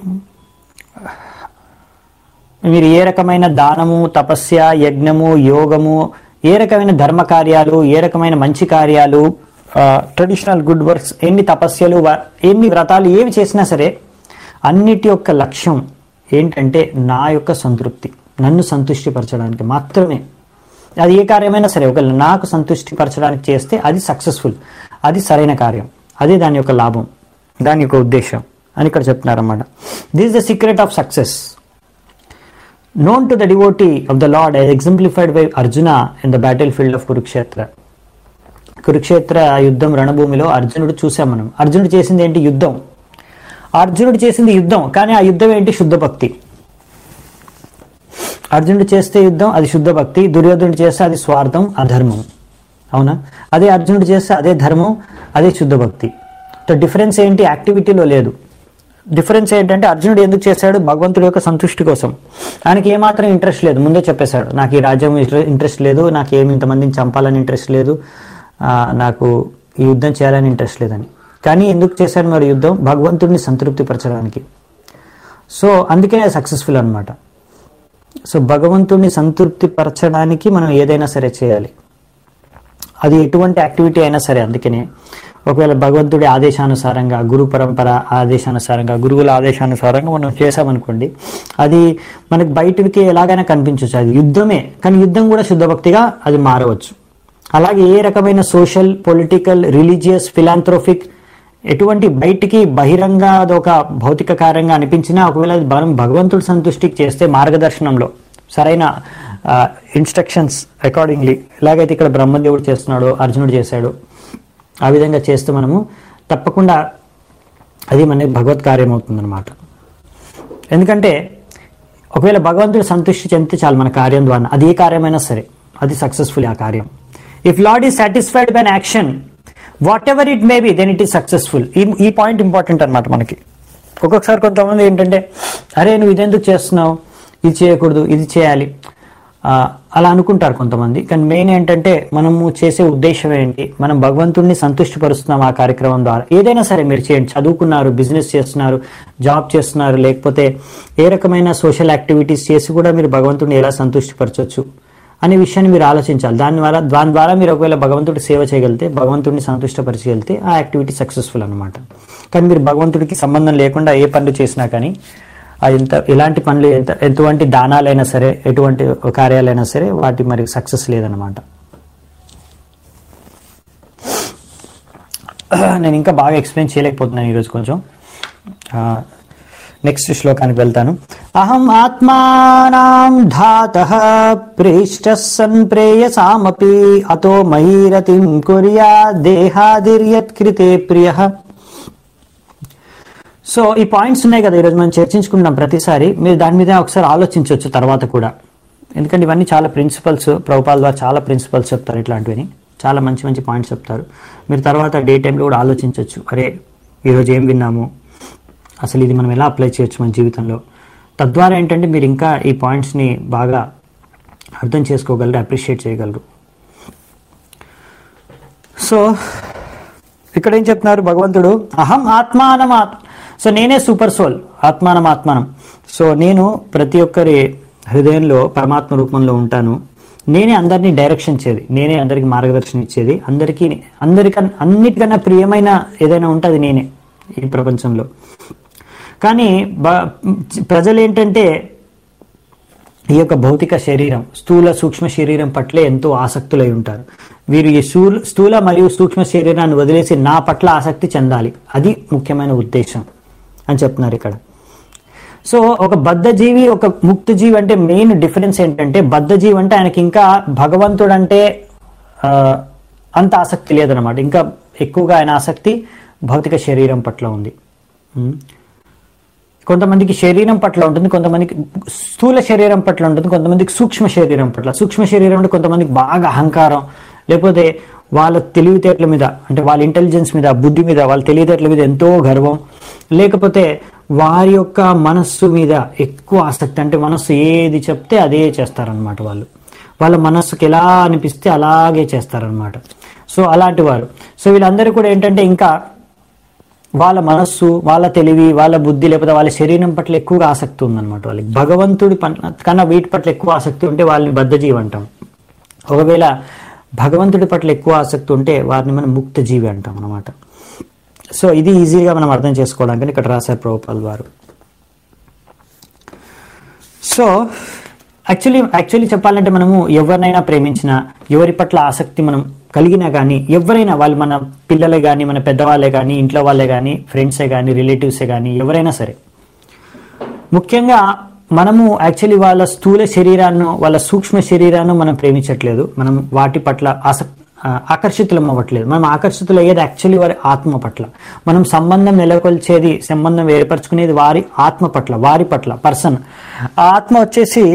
మీరు ఏ రకమైన దానము తపస్య యజ్ఞము యోగము ఏ రకమైన ధర్మ కార్యాలు ఏ రకమైన మంచి కార్యాలు ట్రెడిషనల్ గుడ్ వర్క్స్ ఎన్ని తపస్యలు వ- ఎన్ని వ్రతాలు ఏవి చేసినా సరే అన్నిటి యొక్క లక్ష్యం ఏంటంటే నా యొక్క సంతృప్తి నన్ను సంతృష్టిపరచడానికి మాత్రమే అది ఏ కార్యమైనా సరే ఒకవేళ నాకు సంతృష్టిపరచడానికి చేస్తే అది సక్సెస్ఫుల్ అది సరైన కార్యం అదే దాని యొక్క లాభం దాని యొక్క ఉద్దేశం అని ఇక్కడ చెప్తున్నారన్నమాట this the secret of success known to the devotee of the Lord as exemplified by Arjuna in the battlefield of Kurukshetra. Kurukshetra యుద్ధం రణభూమిలో అర్జునుడు చూసాం మనం అర్జునుడు చేసింది ఏంటి యుద్ధం అర్జునుడు చేసింది యుద్ధం కానీ ఆ యుద్ధం ఏంటి శుద్ధ భక్తి అర్జునుడు చేస్తే యుద్ధం అది శుద్ధ భక్తి దుర్యోధనుడు చేస్తే అది స్వార్థం అధర్మం అవునా అదే అర్జునుడు చేస్తే అదే ధర్మం అదే శుద్ధ భక్తి డిఫరెన్స్ ఏంటి యాక్టివిటీలో లేదు డిఫరెన్స్ ఏంటంటే అర్జునుడు ఎందుకు చేశాడు భగవంతుడి యొక్క సంతృష్టి కోసం ఆయనకి ఏమాత్రం ఇంట్రెస్ట్ లేదు ముందే చెప్పేశాడు నాకు ఈ రాజ్యం ఇంట్రెస్ట్ లేదు నాకు ఏమి ఇంతమందిని చంపాలని ఇంట్రెస్ట్ లేదు ఆ, నాకు ఈ యుద్ధం చేయాలని ఇంట్రెస్ట్ లేదని కానీ ఎందుకు చేశాడు మరి యుద్ధం భగవంతుడిని సంతృప్తిపరచడానికి సో అందుకే సక్సెస్ఫుల్ అన్నమాట సో భగవంతుడిని సంతృప్తిపరచడానికి మనం ఏదైనా సరే చేయాలి అది ఎటువంటి యాక్టివిటీ అయినా సరే అందుకనే ఒకవేళ భగవంతుడి ఆదేశానుసారంగా గురు పరంపర ఆదేశానుసారంగా గురువుల ఆదేశానుసారంగా మనం చేసామనుకోండి అది మనకి బయటకి ఎలాగైనా కనిపించవచ్చు అది యుద్ధమే కానీ యుద్ధం కూడా శుద్ధ భక్తిగా అది మారవచ్చు అలాగే ఏ రకమైన సోషల్ పొలిటికల్ రిలీజియస్ ఫిలాంథ్రోఫిక్ ఎటువంటి బయటికి బహిరంగ అదొక భౌతిక కార్యంగా అనిపించినా ఒకవేళ అది మనం భగవంతుడి సంతుష్టికి చేస్తే మార్గదర్శనంలో సరైన ఇన్స్ట్రక్షన్స్ అకార్డింగ్లీ ఎలాగైతే ఇక్కడ బ్రహ్మదేవుడు చేస్తున్నాడో అర్జునుడు చేశాడు ఆ విధంగా చేస్తే మనము తప్పకుండా అది మనకి భగవత్ కార్యం అవుతుందన్నమాట ఎందుకంటే ఒకవేళ భగవంతుడు సంతృష్టి చెందితే చాలు మన కార్యం ద్వారా అది ఏ కార్యమైనా సరే అది సక్సెస్ఫుల్ ఆ కార్యం if Lord is satisfied by action whatever it may be then it is successful ఈ ఈ పాయింట్ ఇంపార్టెంట్ అనమాట మనకి ఒక్కొక్కసారి కొంతమంది ఏంటంటే అరే నువ్వు ఇదెందుకు చేస్తున్నావు ఇది చేయకూడదు ఇది చేయాలి ఆ, అలా అనుకుంటారు కొంతమంది కానీ మెయిన్ ఏంటంటే మనము చేసే ఉద్దేశం ఏంటి మనం భగవంతుడిని సంతుష్టిపరుస్తున్నాం ఆ కార్యక్రమం ద్వారా ఏదైనా సరే మీరు చేయండి చదువుకున్నారు బిజినెస్ చేస్తున్నారు జాబ్ చేస్తున్నారు లేకపోతే ఏ రకమైన సోషల్ యాక్టివిటీస్ చేసి కూడా మీరు భగవంతుడిని ఎలా సంతుష్టిపరచవచ్చు అనే విషయాన్ని మీరు ఆలోచించాలి దాని ద్వారా దాని ద్వారా మీరు ఒకవేళ భగవంతుడి సేవ చేయగలిగితే భగవంతుడిని సంతుష్టపరచగలిగితే ఆ యాక్టివిటీ సక్సెస్ఫుల్ అనమాట కానీ మీరు భగవంతుడికి సంబంధం లేకుండా ఏ పనులు చేసినా కానీ అది ఎంత ఎలాంటి పనులు ఎంత ఎటువంటి దానాలైనా సరే ఎటువంటి కార్యాలైనా సరే వాటి మరి సక్సెస్ లేదనమాట నేను ఇంకా బాగా ఎక్స్ప్లెయిన్ చేయలేకపోతున్నాను ఈరోజు కొంచెం నెక్స్ట్ శ్లోకానికి వెళ్తాను అహం ఆత్మానాం ధాత ప్రేష్ట సన్ ప్రేయసామపి అతో మహీరతిం కుర్యా దేహాదిర్యత్కృతే ప్రియ సో ఈ పాయింట్స్ ఉన్నాయి కదా ఈరోజు మనం చర్చించుకుంటున్నాం ప్రతిసారి మీరు దాని మీద ఒకసారి ఆలోచించవచ్చు తర్వాత కూడా ఎందుకంటే ఇవన్నీ చాలా ప్రిన్సిపల్స్ ప్రభుపాల ద్వారా చాలా ప్రిన్సిపల్స్ చెప్తారు ఇట్లాంటివని చాలా మంచి మంచి పాయింట్స్ చెప్తారు మీరు తర్వాత డే టైంలో కూడా ఆలోచించవచ్చు అరే ఈరోజు ఏం విన్నాము అసలు ఇది మనం ఎలా అప్లై చేయొచ్చు మన జీవితంలో తద్వారా ఏంటంటే మీరు ఇంకా ఈ పాయింట్స్ని బాగా అర్థం చేసుకోగలరు అప్రిషియేట్ చేయగలరు సో ఇక్కడ ఏం చెప్తున్నారు భగవంతుడు అహం ఆత్మానం ఆత్ సో నేనే సూపర్ సోల్ ఆత్మానం ఆత్మానం సో నేను ప్రతి ఒక్కరి హృదయంలో పరమాత్మ రూపంలో ఉంటాను నేనే అందరినీ డైరెక్షన్ ఇచ్చేది నేనే అందరికి మార్గదర్శనం ఇచ్చేది అందరికీ అందరికన్నా అన్నిటికన్నా ప్రియమైన ఏదైనా ఉంటే అది నేనే ఈ ప్రపంచంలో కానీ బ- ప్రజలు ఏంటంటే ఈ యొక్క భౌతిక శరీరం స్థూల సూక్ష్మ శరీరం పట్లే ఎంతో ఆసక్తులై ఉంటారు వీరు ఈ స్థూల స్థూల మరియు సూక్ష్మ శరీరాన్ని వదిలేసి నా పట్ల ఆసక్తి చెందాలి అది ముఖ్యమైన ఉద్దేశం అని చెప్తున్నారు ఇక్కడ సో ఒక బద్ధ జీవి ఒక ముక్త జీవి అంటే మెయిన్ డిఫరెన్స్ ఏంటంటే బద్ధ జీవి అంటే ఆయనకి ఇంకా భగవంతుడు అంటే ఆ, అంత ఆసక్తి లేదనమాట ఇంకా ఎక్కువగా ఆయన ఆసక్తి భౌతిక శరీరం పట్ల ఉంది ఉం. కొంతమందికి శరీరం పట్ల ఉంటుంది కొంతమందికి స్థూల శరీరం పట్ల ఉంటుంది కొంతమందికి సూక్ష్మ శరీరం పట్ల సూక్ష్మ శరీరం అంటే కొంతమందికి బాగా అహంకారం లేకపోతే వాళ్ళ తెలివితేటల మీద అంటే వాళ్ళ ఇంటెలిజెన్స్ మీద బుద్ధి మీద వాళ్ళ తెలివితేటల మీద ఎంతో గర్వం లేకపోతే వారి యొక్క మనస్సు మీద ఎక్కువ ఆసక్తి అంటే మనస్సు ఏది చెప్తే అదే చేస్తారనమాట వాళ్ళు వాళ్ళ మనస్సుకి ఎలా అనిపిస్తే అలాగే చేస్తారనమాట సో అలాంటి వారు సో వీళ్ళందరూ కూడా ఏంటంటే ఇంకా వాళ్ళ మనస్సు వాళ్ళ తెలివి వాళ్ళ బుద్ధి లేకపోతే వాళ్ళ శరీరం పట్ల ఎక్కువగా ఆసక్తి ఉందన్నమాట వాళ్ళకి భగవంతుడి పట్ల కన్నా వీటి పట్ల ఎక్కువ ఆసక్తి ఉంటే వాళ్ళని బద్ధజీవి అంటాం ఒకవేళ భగవంతుడి పట్ల ఎక్కువ ఆసక్తి ఉంటే వారిని మనం ముక్త జీవి అంటాం అనమాట సో ఇది ఈజీగా మనం అర్థం చేసుకోవడానికి ఇక్కడ రాశారు ప్రభుపాల్ వారు సో యాక్చువల్లీ యాక్చువల్లీ చెప్పాలంటే మనము ఎవరినైనా ప్రేమించినా ఎవరి పట్ల ఆసక్తి మనం కలిగినా కానీ ఎవరైనా వాళ్ళు మన పిల్లలే కానీ మన పెద్దవాళ్ళే కానీ ఇంట్లో వాళ్ళే కానీ ఫ్రెండ్సే కానీ రిలేటివ్సే కానీ ఎవరైనా సరే ముఖ్యంగా మనము యాక్చువల్లీ వాళ్ళ స్థూల శరీరాన్ని వాళ్ళ సూక్ష్మ శరీరాన్ని మనం ప్రేమించట్లేదు మనం వాటి పట్ల ఆసక్ ఆ, ఆకర్షితులం అవ్వట్లేదు మనం ఆకర్షితులు అయ్యేది యాక్చువల్లీ వారి ఆత్మ పట్ల మనం సంబంధం నెలకొల్చేది సంబంధం ఏర్పరచుకునేది వారి ఆత్మ పట్ల వారి పట్ల పర్సన్ ఆ ఆత్మ వచ్చేసి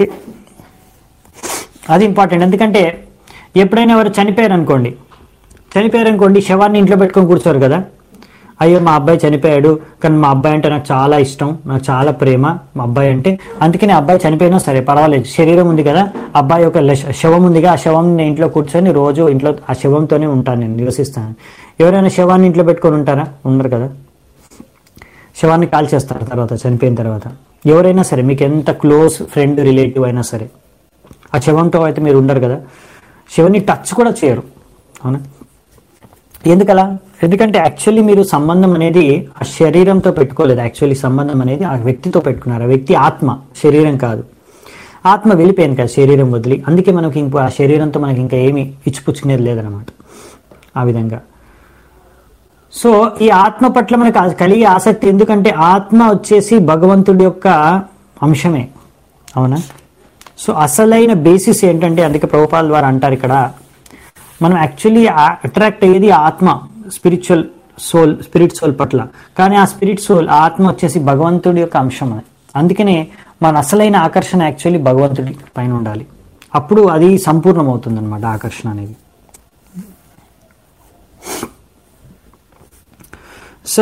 అది ఇంపార్టెంట్ ఎందుకంటే ఎప్పుడైనా ఎవరు చనిపోయారు అనుకోండి చనిపోయారు అనుకోండి శవాన్ని ఇంట్లో పెట్టుకొని కూర్చోరు కదా అయ్యో మా అబ్బాయి చనిపోయాడు కానీ మా అబ్బాయి అంటే నాకు చాలా ఇష్టం నాకు చాలా ప్రేమ మా అబ్బాయి అంటే అందుకని అబ్బాయి చనిపోయినా సరే పర్వాలేదు శరీరం ఉంది కదా అబ్బాయి ఒక లశ- శవం ఉందిగా ఆ శవం నేను ఇంట్లో కూర్చొని రోజు ఇంట్లో ఆ శవంతోనే ఉంటాను నేను నివసిస్తాను ఎవరైనా శవాన్ని ఇంట్లో పెట్టుకొని ఉంటారా ఉండరు కదా శవాన్ని కాల్ చేస్తారు తర్వాత చనిపోయిన తర్వాత ఎవరైనా సరే మీకు ఎంత క్లోజ్ ఫ్రెండ్ రిలేటివ్ అయినా సరే ఆ శవంతో అయితే మీరు ఉండరు కదా శివుని టచ్ కూడా చేయరు అవునా ఎందుకలా ఎందుకంటే యాక్చువల్లీ మీరు సంబంధం అనేది ఆ శరీరంతో పెట్టుకోలేదు యాక్చువల్లీ సంబంధం అనేది ఆ వ్యక్తితో పెట్టుకున్నారు ఆ వ్యక్తి ఆత్మ శరీరం కాదు ఆత్మ వెళ్ళిపోయింది కదా శరీరం వదిలి అందుకే మనకి ఇంకో ఆ శరీరంతో మనకి ఇంకా ఏమి ఇచ్చిపుచ్చుకునేది లేదనమాట ఆ విధంగా సో ఈ ఆత్మ పట్ల మనకు ఆ- కలిగే ఆసక్తి ఎందుకంటే ఆత్మ వచ్చేసి భగవంతుడి యొక్క అంశమే అవునా సో అసలైన బేసిస్ ఏంటంటే అందుకే ప్రభుపాల ద్వారా అంటారు ఇక్కడ మనం యాక్చువల్లీ అట్రాక్ట్ అయ్యేది ఆత్మ స్పిరిచువల్ సోల్ స్పిరిట్ సోల్ పట్ల కానీ ఆ స్పిరిట్ సోల్ ఆ ఆత్మ వచ్చేసి భగవంతుడి యొక్క అంశం అది అందుకనే మన అసలైన ఆకర్షణ యాక్చువల్లీ భగవంతుడి పైన ఉండాలి అప్పుడు అది సంపూర్ణమవుతుంది అనమాట ఆకర్షణ అనేది సో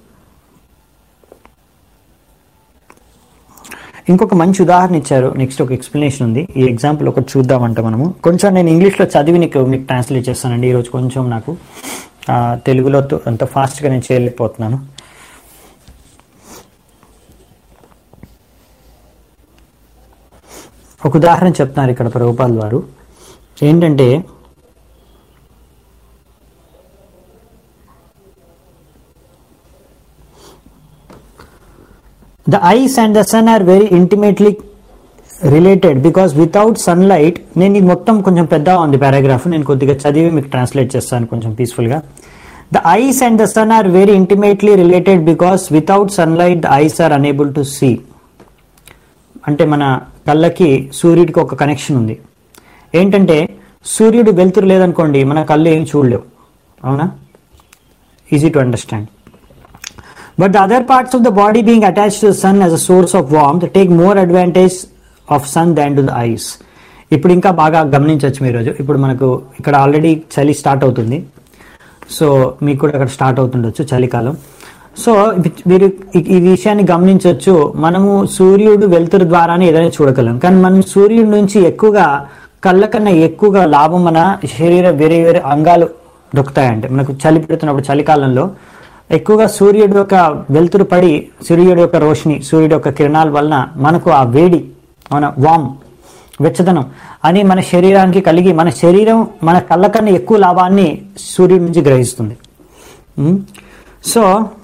ఇంకొక మంచి ఉదాహరణ ఇచ్చారు నెక్స్ట్ ఒక ఎక్స్ప్లెనేషన్ ఉంది ఈ ఎగ్జాంపుల్ ఒకటి చూద్దామంట మనము కొంచెం నేను ఇంగ్లీష్లో చదివి నీకు మీకు ట్రాన్స్లేట్ చేస్తానండి ఈరోజు కొంచెం నాకు ఆ, తెలుగులో తో- అంత ఫాస్ట్గా నేను చేయలేకపోతున్నాను ఒక ఉదాహరణ చెప్తున్నారు ఇక్కడ ప్రభుపాల్ వారు ఏంటంటే The eyes and the sun are very intimately related because without sunlight నేను ఇది మొత్తం కొంచెం పెద్దగా ఉంది పారాగ్రాఫ్ నేను కొద్దిగా చదివి మీకు ట్రాన్స్లేట్ చేస్తాను కొంచెం పీస్ఫుల్గా the eyes and the sun are very intimately related because without sunlight the eyes are unable to see అంటే మన కళ్ళకి సూర్యుడికి ఒక కనెక్షన్ ఉంది ఏంటంటే సూర్యుడు వెలుతురు లేదనుకోండి మన కళ్ళు ఏం చూడలేవు అవునా easy to understand But the other parts of the body being attached to the sun as a source of warmth take more advantage of sun than to the eyes. ఇప్పుడు ఇంకా బాగా గమనించవచ్చు మీరు ఈరోజు ఇప్పుడు మనకు ఇక్కడ ఆల్రెడీ చలి స్టార్ట్ అవుతుంది సో మీకు కూడా అక్కడ స్టార్ట్ అవుతుండొచ్చు చలికాలం సో ఇప్- మీరు ఈ- ఈ విషయాన్ని గమనించవచ్చు మనము సూర్యుడు వెలుతురు ద్వారానే ఏదైనా చూడగలం కానీ మనం సూర్యుడి నుంచి ఎక్కువగా కళ్ళ కన్నా ఎక్కువగా లాభం మన శరీర వేరే వేరే అంగాలు దొరుకుతాయంటే మనకు చలి పెడుతున్నప్పుడు చలికాలంలో ఎక్కువగా సూర్యుడు యొక్క వెలుతురు పడి సూర్యుడు యొక్క రోషిని సూర్యుడు యొక్క కిరణాల వలన మనకు ఆ వేడి మన వామ్ వెచ్చదనం అని మన శరీరానికి కలిగి మన శరీరం మన కళ్ళ కన్నా ఎక్కువ లాభాన్ని సూర్యుడి నుంచి గ్రహిస్తుంది ఉమ్. సో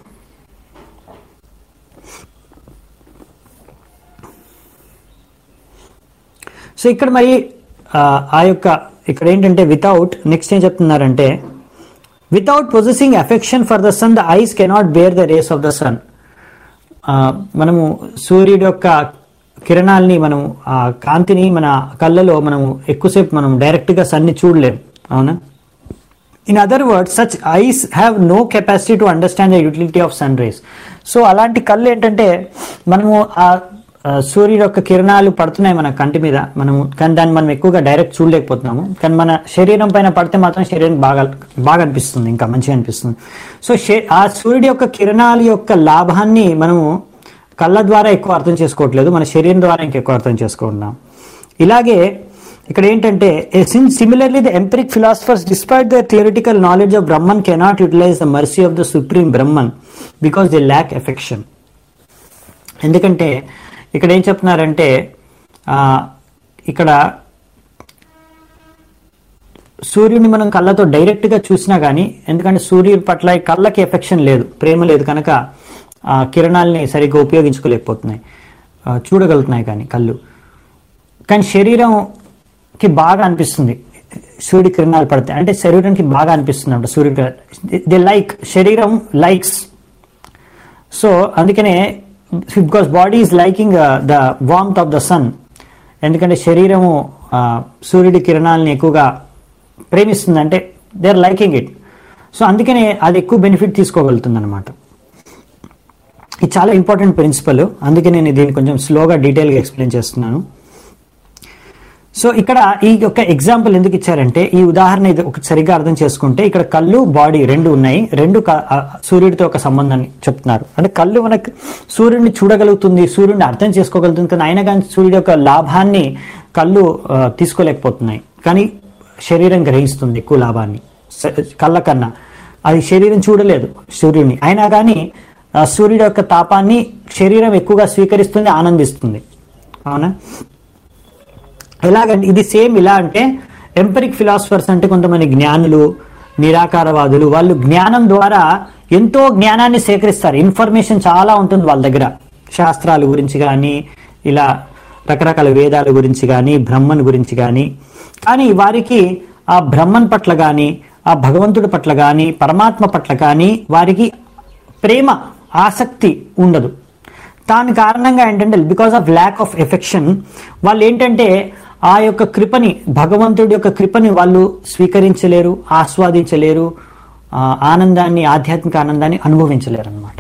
సో ఇక్కడ మరి ఆ, ఆ యొక్క ఇక్కడ ఏంటంటే వితౌట్ నెక్స్ట్ ఏం చెప్తున్నారంటే without possessing affection for the sun the eyes cannot bear the rays of the sun మనము సూర్యుడు యొక్క కిరణాల్ని మనం ఆ కాంతిని మన కళ్ళలో మనము ఎక్కువసేపు మనం డైరెక్ట్గా సన్ని చూడలేం అవునా in other words such eyes have no capacity to understand the utility of sun rays so అలాంటి కళ్ళు ఏంటంటే మనము ఆ ఆ, సూర్యుడు యొక్క కిరణాలు పడుతున్నాయి మన కంటి మీద మనము కానీ దాన్ని మనం ఎక్కువగా డైరెక్ట్ చూడలేకపోతున్నాము కానీ మన శరీరం పైన పడితే మాత్రం శరీరం బాగా బాగా అనిపిస్తుంది ఇంకా మంచిగా అనిపిస్తుంది సో శే- ఆ సూర్యుడి యొక్క కిరణాల యొక్క లాభాన్ని మనము కళ్ళ ద్వారా ఎక్కువ అర్థం చేసుకోవట్లేదు మన శరీరం ద్వారా ఇంకెక్కువ అర్థం చేసుకుంటున్నాం ఇలాగే ఇక్కడ ఏంటంటే similarly the empiric philosophers despite the theoretical knowledge of Brahman cannot utilize the mercy of the supreme Brahman because they lack affection ఎందుకంటే ఇక్కడ ఏం చెప్తున్నారంటే ఆ, ఇక్కడ సూర్యుడిని మనం కళ్ళతో డైరెక్ట్ గా చూసినా కానీ ఎందుకంటే సూర్యుడి పట్ల ఈ కళ్ళకి ఎఫెక్షన్ లేదు ప్రేమ లేదు కనుక ఆ కిరణాలని సరిగ్గా ఉపయోగించుకోలేకపోతున్నాయి ఆ, చూడగలుగుతున్నాయి కానీ కళ్ళు కానీ శరీరంకి బాగా అనిపిస్తుంది సూర్యుడి కిరణాలు పడతాయి అంటే శరీరానికి బాగా అనిపిస్తుంది అంట సూర్యుడి దే లైక్ శరీరం లైక్స్ సో అందుకనే because body is liking the warmth of the sun ఎందుకంటే శరీరము ఆ, సూర్యుడి కిరణాలని ఎక్కువగా ప్రేమిస్తుంది అంటే they are liking it so అందుకనే అది ఎక్కువ బెనిఫిట్ తీసుకోగలుగుతుంది అనమాట ఇది చాలా ఇంపార్టెంట్ ప్రిన్సిపల్ అందుకే నేను దీన్ని కొంచెం స్లోగా డీటెయిల్గా ఎక్స్ప్లెయిన్ చేస్తున్నాను సో ఇక్కడ ఈ యొక్క ఎగ్జాంపుల్ ఎందుకు ఇచ్చారంటే ఈ ఉదాహరణ ఇది ఒక సరిగ్గా అర్థం చేసుకుంటే ఇక్కడ కళ్ళు బాడీ రెండు ఉన్నాయి రెండు క- ఆ సూర్యుడితో ఒక సంబంధాన్ని చెప్తున్నారు అంటే కళ్ళు మనకు సూర్యుడిని చూడగలుగుతుంది సూర్యుడిని అర్థం చేసుకోగలుగుతుంది కానీ అయినా కానీ సూర్యుడి యొక్క లాభాన్ని కళ్ళు ఆ, తీసుకోలేకపోతున్నాయి కానీ శరీరం గ్రహిస్తుంది ఎక్కువ లాభాన్ని స- కళ్ళ కన్నా అది శరీరం చూడలేదు సూర్యుడిని అయినా కానీ ఆ, సూర్యుడి యొక్క తాపాన్ని శరీరం ఎక్కువగా స్వీకరిస్తుంది ఆనందిస్తుంది అవునా ఎలాగంటే ఇది సేమ్ ఇలా అంటే ఎంపరిక్ ఫిలాసఫర్స్ అంటే కొంతమంది జ్ఞానులు నిరాకారవాదులు వాళ్ళు జ్ఞానం ద్వారా ఎంతో జ్ఞానాన్ని సేకరిస్తారు ఇన్ఫర్మేషన్ చాలా ఉంటుంది వాళ్ళ దగ్గర శాస్త్రాల గురించి కానీ ఇలా రకరకాల వేదాల గురించి కానీ బ్రహ్మన్ గురించి కానీ కానీ వారికి ఆ బ్రహ్మన్ పట్ల కానీ ఆ భగవంతుడి పట్ల కానీ పరమాత్మ పట్ల కానీ వారికి ప్రేమ ఆసక్తి ఉండదు దాని కారణంగా ఏంటంటే because of lack of affection వాళ్ళు ఏంటంటే ఆ యొక్క కృపని భగవంతుడి యొక్క కృపని వాళ్ళు స్వీకరించలేరు ఆస్వాదించలేరు ఆ ఆనందాన్ని ఆధ్యాత్మిక ఆనందాన్ని అనుభవించలేరు అనమాట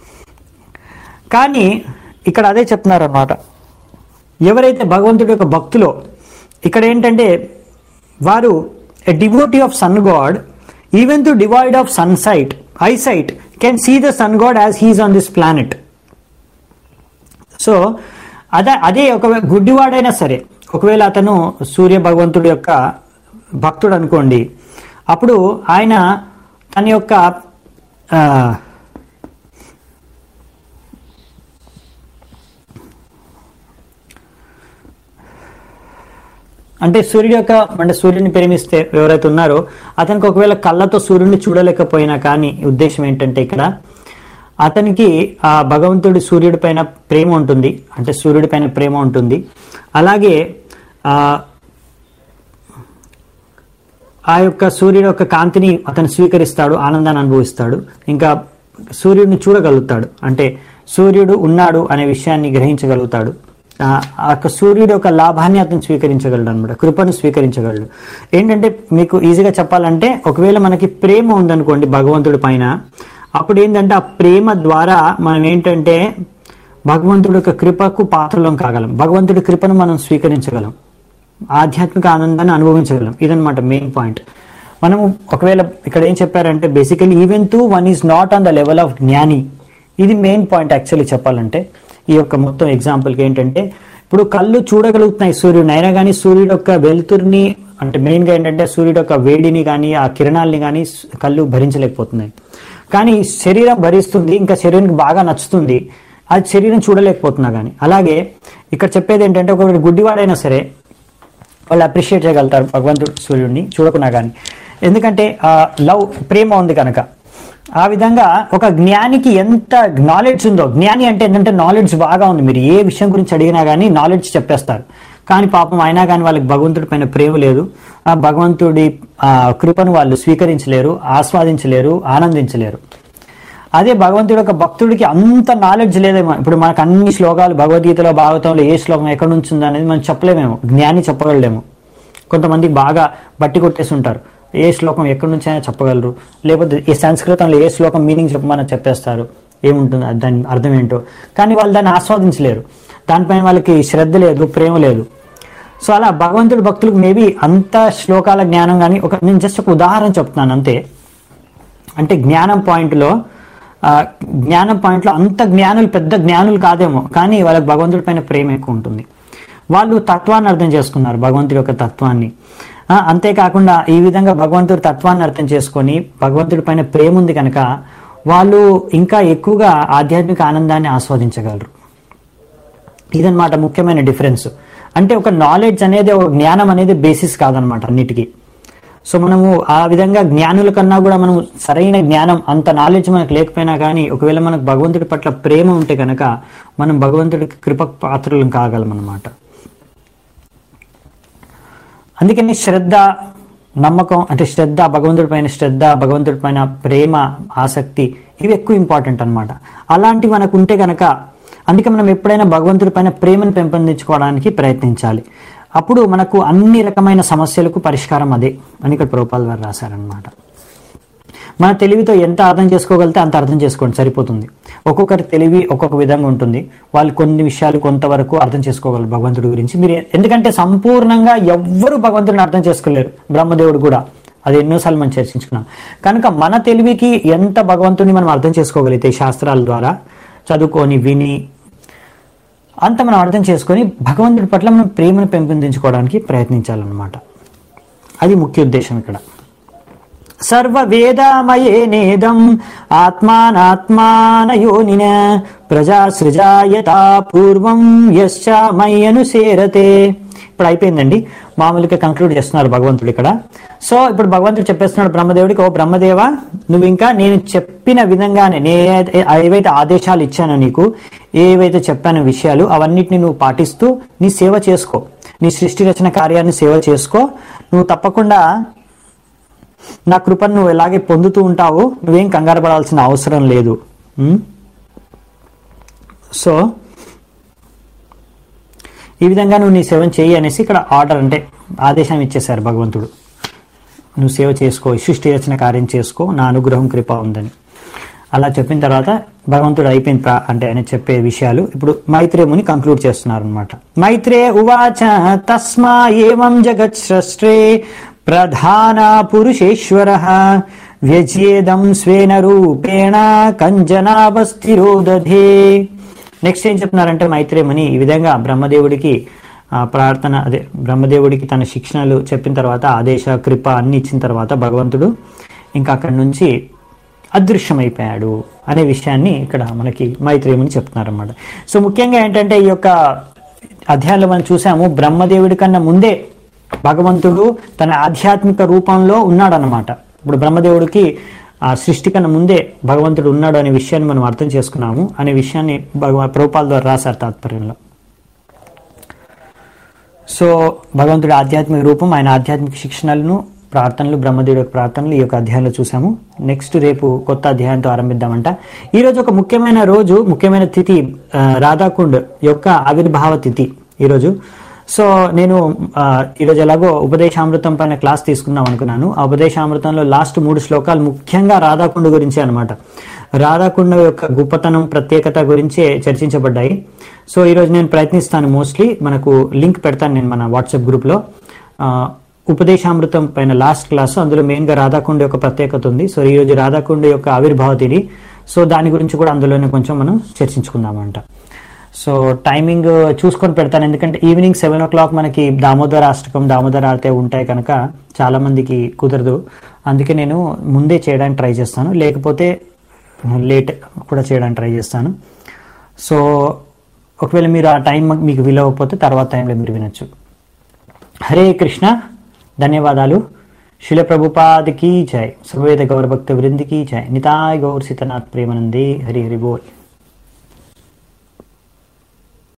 కానీ ఇక్కడ అదే చెప్తున్నారు అనమాట ఎవరైతే భగవంతుడి యొక్క భక్తులో ఇక్కడ ఏంటంటే వారు a devotee of sun god even to divide of sun sight eyesight can see the sun god as he's on this planet so అదే అదే ఒక గుడ్డివాడైనా సరే ఒకవేళ అతను సూర్య భగవంతుడి యొక్క భక్తుడు అనుకోండి అప్పుడు ఆయన తన యొక్క ఆ, అంటే సూర్యుడి యొక్క అంటే సూర్యుని ప్రేమిస్తే ఎవరైతే ఉన్నారో అతనికి ఒకవేళ కళ్ళతో సూర్యుడిని చూడలేకపోయినా కానీ ఉద్దేశం ఏంటంటే ఇక్కడ అతనికి ఆ భగవంతుడి సూర్యుడి పైన ప్రేమ ఉంటుంది అంటే సూర్యుడి పైన ప్రేమ ఉంటుంది అలాగే ఆ ఆ యొక్క సూర్యుడి యొక్క కాంతిని అతను స్వీకరిస్తాడు ఆనందాన్ని అనుభవిస్తాడు ఇంకా సూర్యుడిని చూడగలుగుతాడు అంటే సూర్యుడు ఉన్నాడు అనే విషయాన్ని గ్రహించగలుగుతాడు ఆ ఆ యొక్క సూర్యుడు యొక్క లాభాన్ని అతను స్వీకరించగలడు అనమాట కృపను స్వీకరించగలడు ఏంటంటే మీకు ఈజీగా చెప్పాలంటే ఒకవేళ మనకి ప్రేమ ఉందనుకోండి భగవంతుడి పైన అప్పుడు ఏంటంటే ఆ ప్రేమ ద్వారా మనం ఏంటంటే భగవంతుడి యొక్క కృపకు పాత్రలం కాగలం భగవంతుడి కృపను మనం స్వీకరించగలం ఆధ్యాత్మిక ఆనందాన్ని అనుభవించగలం ఇదన్నమాట మెయిన్ పాయింట్ మనము ఒకవేళ ఇక్కడ ఏం చెప్పారంటే basically even to one is not on the level of జ్ఞాని ఇది మెయిన్ పాయింట్ యాక్చువల్లీ చెప్పాలంటే ఈ యొక్క మొత్తం ఎగ్జాంపుల్కి ఏంటంటే ఇప్పుడు కళ్ళు చూడగలుగుతున్నాయి సూర్యుడిని అయినా కానీ సూర్యుడు యొక్క వెలుతురిని అంటే మెయిన్గా ఏంటంటే సూర్యుడు యొక్క వేడిని కానీ ఆ కిరణాలని కానీ కళ్ళు భరించలేకపోతున్నాయి కానీ శరీరం భరిస్తుంది ఇంకా శరీరానికి బాగా నచ్చుతుంది అది శరీరం చూడలేకపోతున్నా కానీ అలాగే ఇక్కడ చెప్పేది ఏంటంటే ఒక గుడ్డివాడైనా సరే వాళ్ళు అప్రిషియేట్ చేయగలుగుతారు భగవంతుడు సూర్యుడిని చూడకున్నా కానీ ఎందుకంటే ఆ లవ్ ప్రేమ ఉంది కనుక ఆ విధంగా ఒక జ్ఞానికి ఎంత నాలెడ్జ్ ఉందో జ్ఞాని అంటే ఏంటంటే నాలెడ్జ్ బాగా ఉంది మీరు ఏ విషయం గురించి అడిగినా కానీ నాలెడ్జ్ చెప్పేస్తారు కానీ పాపం అయినా కానీ వాళ్ళకి భగవంతుడి పైన ప్రేమ లేదు ఆ భగవంతుడి ఆ కృపను వాళ్ళు స్వీకరించలేరు ఆస్వాదించలేరు ఆనందించలేరు అదే భగవంతుడి యొక్క భక్తుడికి అంత నాలెడ్జ్ లేదేమో ఇప్పుడు మనకు అన్ని శ్లోకాలు భగవద్గీతలో భాగవతంలో ఏ శ్లోకం ఎక్కడి నుంచి ఉందో అనేది మనం చెప్పలేమేమో జ్ఞాని చెప్పగలడేమో కొంతమంది బాగా బట్టి కొట్టేసి ఉంటారు ఏ శ్లోకం ఎక్కడి నుంచి అయినా చెప్పగలరు లేకపోతే ఈ సంస్కృతంలో ఏ శ్లోకం మీనింగ్ చెప్పమని చెప్పేస్తారు ఏముంటుంది అది దాని అర్థం ఏంటో కానీ వాళ్ళు దాన్ని ఆస్వాదించలేరు దానిపైన వాళ్ళకి శ్రద్ధ లేదు ప్రేమ లేదు సో అలా భగవంతుడి భక్తులకు మేబీ అంత శ్లోకాల జ్ఞానం కానీ ఒక నేను జస్ట్ ఒక ఉదాహరణ చెప్తున్నాను అంతే అంటే జ్ఞానం పాయింట్లో ఆ, జ్ఞానం పాయింట్లో అంత జ్ఞానులు పెద్ద జ్ఞానులు కాదేమో కానీ వాళ్ళకి భగవంతుడి పైన ప్రేమ ఎక్కువ ఉంటుంది వాళ్ళు తత్వాన్ని అర్థం చేసుకున్నారు భగవంతుడి యొక్క తత్వాన్ని ఆ, అంతేకాకుండా ఈ విధంగా భగవంతుడి తత్వాన్ని అర్థం చేసుకొని భగవంతుడి పైన ప్రేమ ఉంది కనుక వాళ్ళు ఇంకా ఎక్కువగా ఆధ్యాత్మిక ఆనందాన్ని ఆస్వాదించగలరు ఇదన్నమాట ముఖ్యమైన డిఫరెన్స్ అంటే ఒక నాలెడ్జ్ అనేది ఒక జ్ఞానం అనేది బేసిస్ కాదనమాట అన్నిటికీ సో మనము ఆ విధంగా జ్ఞానుల కన్నా కూడా మనం సరైన జ్ఞానం అంత నాలెడ్జ్ మనకు లేకపోయినా కానీ ఒకవేళ మనకు భగవంతుడి పట్ల ప్రేమ ఉంటే కనుక మనం భగవంతుడికి కృప పాత్రలు కాగలం అనమాట అందుకని శ్రద్ధ నమ్మకం అంటే శ్రద్ధ భగవంతుడి పైన శ్రద్ధ భగవంతుడి పైన ప్రేమ ఆసక్తి ఇవి ఎక్కువ ఇంపార్టెంట్ అన్నమాట అలాంటివి మనకు ఉంటే కనుక అందుకే మనం ఎప్పుడైనా భగవంతుడి పైన ప్రేమను పెంపొందించుకోవడానికి ప్రయత్నించాలి అప్పుడు మనకు అన్ని రకమైన సమస్యలకు పరిష్కారం అదే అని ఇక్కడ ప్రభుపాల్ గారు రాశారనమాట మన తెలివితో ఎంత అర్థం చేసుకోగలితే అంత అర్థం చేసుకోండి సరిపోతుంది ఒక్కొక్కరి తెలివి ఒక్కొక్క విధంగా ఉంటుంది వాళ్ళు కొన్ని విషయాలు కొంతవరకు అర్థం చేసుకోగలరు భగవంతుడి గురించి మీరు ఎందుకంటే సంపూర్ణంగా ఎవ్వరు భగవంతుడిని అర్థం చేసుకోలేరు బ్రహ్మదేవుడు కూడా అది ఎన్నోసార్లు మనం చర్చించుకున్నాం కనుక మన తెలివికి ఎంత భగవంతుని మనం అర్థం చేసుకోగలిగితే ఈ శాస్త్రాల ద్వారా చదువుకొని విని అంత మనం అర్థం చేసుకొని భగవంతుడి పట్ల మనం ప్రేమను పెంపొందించుకోవడానికి ప్రయత్నించాలన్నమాట అది ముఖ్య ఉద్దేశం ఇక్కడ సర్వ వేదామయేనేదం ఆత్మానాత్మానయోనిన ప్రజా సృజాయతా పూర్వం యశ్చ మయ్యనుసేరతే ఇప్పుడు అయిపోయిందండి మామూలుగా కంక్లూడ్ చేస్తున్నారు భగవంతుడు ఇక్కడ సో ఇప్పుడు భగవంతుడు చెప్పేస్తున్నాడు బ్రహ్మదేవుడికి ఓ బ్రహ్మదేవ నువ్వు ఇంకా నేను చెప్పిన విధంగానే నేను ఏవైతే ఆదేశాలు ఇచ్చానో నీకు ఏవైతే చెప్పానో విషయాలు అవన్నిటిని నువ్వు పాటిస్తూ నీ సేవ చేసుకో నీ సృష్టి రచన కార్యాన్ని సేవ చేసుకో నువ్వు తప్పకుండా నా కృపను నువ్వు ఎలాగే పొందుతూ ఉంటావు నువ్వేం కంగారు పడాల్సిన అవసరం లేదు ఉం? సో ఈ విధంగా నువ్వు నీ సేవ చేయి అనేసి ఇక్కడ ఆర్డర్ అంటే ఆదేశం ఇచ్చేశారు భగవంతుడు నువ్వు సేవ చేసుకో సృష్టి రచన కార్యం చేసుకో నా అనుగ్రహం కృప ఉందని అలా చెప్పిన తర్వాత భగవంతుడు అయిపోయిన ప్రా- అంటే ఆయన చెప్పే విషయాలు ఇప్పుడు మైత్రేముని కంక్లూడ్ చేస్తున్నారు అనమాట మైత్రే ఉవాచ తస్మా ఏవం జగత్ స్రష్ట్రే ప్రధాన పురుషేశ్వర వ్యచేదం స్వేన రూపేణ కంజనావస్థిరోదధే నెక్స్ట్ ఏం చెప్తున్నారంటే మైత్రేయముని ఈ విధంగా బ్రహ్మదేవుడికి ఆ, ప్రార్థన అదే బ్రహ్మదేవుడికి తన శిక్షణలు చెప్పిన తర్వాత ఆదేశ కృప అన్ని ఇచ్చిన తర్వాత భగవంతుడు ఇంకా అక్కడి నుంచి అదృశ్యమైపోయాడు అనే విషయాన్ని ఇక్కడ మనకి మైత్రేయముని చెప్తున్నారన్నమాట సో ముఖ్యంగా ఏంటంటే ఈ యొక్క అధ్యాయంలో మనం చూసాము బ్రహ్మదేవుడి కన్నా ముందే భగవంతుడు తన ఆధ్యాత్మిక రూపంలో ఉన్నాడనమాట ఇప్పుడు బ్రహ్మదేవుడికి ఆ సృష్టి కన్నా ముందే భగవంతుడు ఉన్నాడు అనే విషయాన్ని మనం అర్థం చేసుకున్నాము అనే విషయాన్ని భగవ ప్రభుపాల ద్వారా రాశారు తాత్పర్యంలో సో భగవంతుడి ఆధ్యాత్మిక రూపం ఆయన ఆధ్యాత్మిక శిక్షణలను ప్రార్థనలు బ్రహ్మదేవుడి యొక్క ప్రార్థనలు ఈ యొక్క అధ్యాయంలో చూసాము నెక్స్ట్ రేపు కొత్త అధ్యాయంతో ఆరంభిద్దామంట ఈ రోజు ఒక ముఖ్యమైన రోజు ముఖ్యమైన తిథి ఆ, రాధాకుండ్ యొక్క ఆవిర్భావ తిథి ఈరోజు సో నేను ఆ, ఈరోజు ఎలాగో ఉపదేశామృతం పైన క్లాస్ తీసుకుందాం అనుకున్నాను ఆ ఉపదేశామృతంలో లాస్ట్ మూడు శ్లోకాలు ముఖ్యంగా రాధాకుండ గురించి అనమాట రాధాకుండ యొక్క గొప్పతనం ప్రత్యేకత గురించే చర్చించబడ్డాయి సో ఈరోజు నేను ప్రయత్నిస్తాను మోస్ట్లీ మనకు లింక్ పెడతాను నేను మన వాట్సాప్ గ్రూప్లో ఆ, ఉపదేశామృతం పైన లాస్ట్ క్లాస్ అందులో మెయిన్గా రాధాకుండ యొక్క ప్రత్యేకత ఉంది సో ఈరోజు రాధాకుండ యొక్క ఆవిర్భావ తిథి సో దాని గురించి కూడా అందులోనే కొంచెం మనం చర్చించుకుందామంట సో టైమింగ్ చూసుకొని పెడతాను ఎందుకంటే ఈవినింగ్ సెవెన్ ఓ క్లాక్ మనకి దామోదర అష్టకం దామోదర ఆడితే ఉంటాయి కనుక చాలా మందికి కుదరదు అందుకే నేను ముందే చేయడానికి ట్రై చేస్తాను లేకపోతే లేట్ కూడా చేయడానికి ట్రై చేస్తాను సో ఒకవేళ మీరు ఆ టైం మీకు వీలవకపోతే తర్వాత టైంలో మీరు వినొచ్చు హరే కృష్ణ ధన్యవాదాలు శిల ప్రభుపాదికి జై సర్వేద గౌరభక్త వృందికి జై నితాయ్ గౌర్ సీతనాథ్ ప్రేమనందే హరి హరి బోల్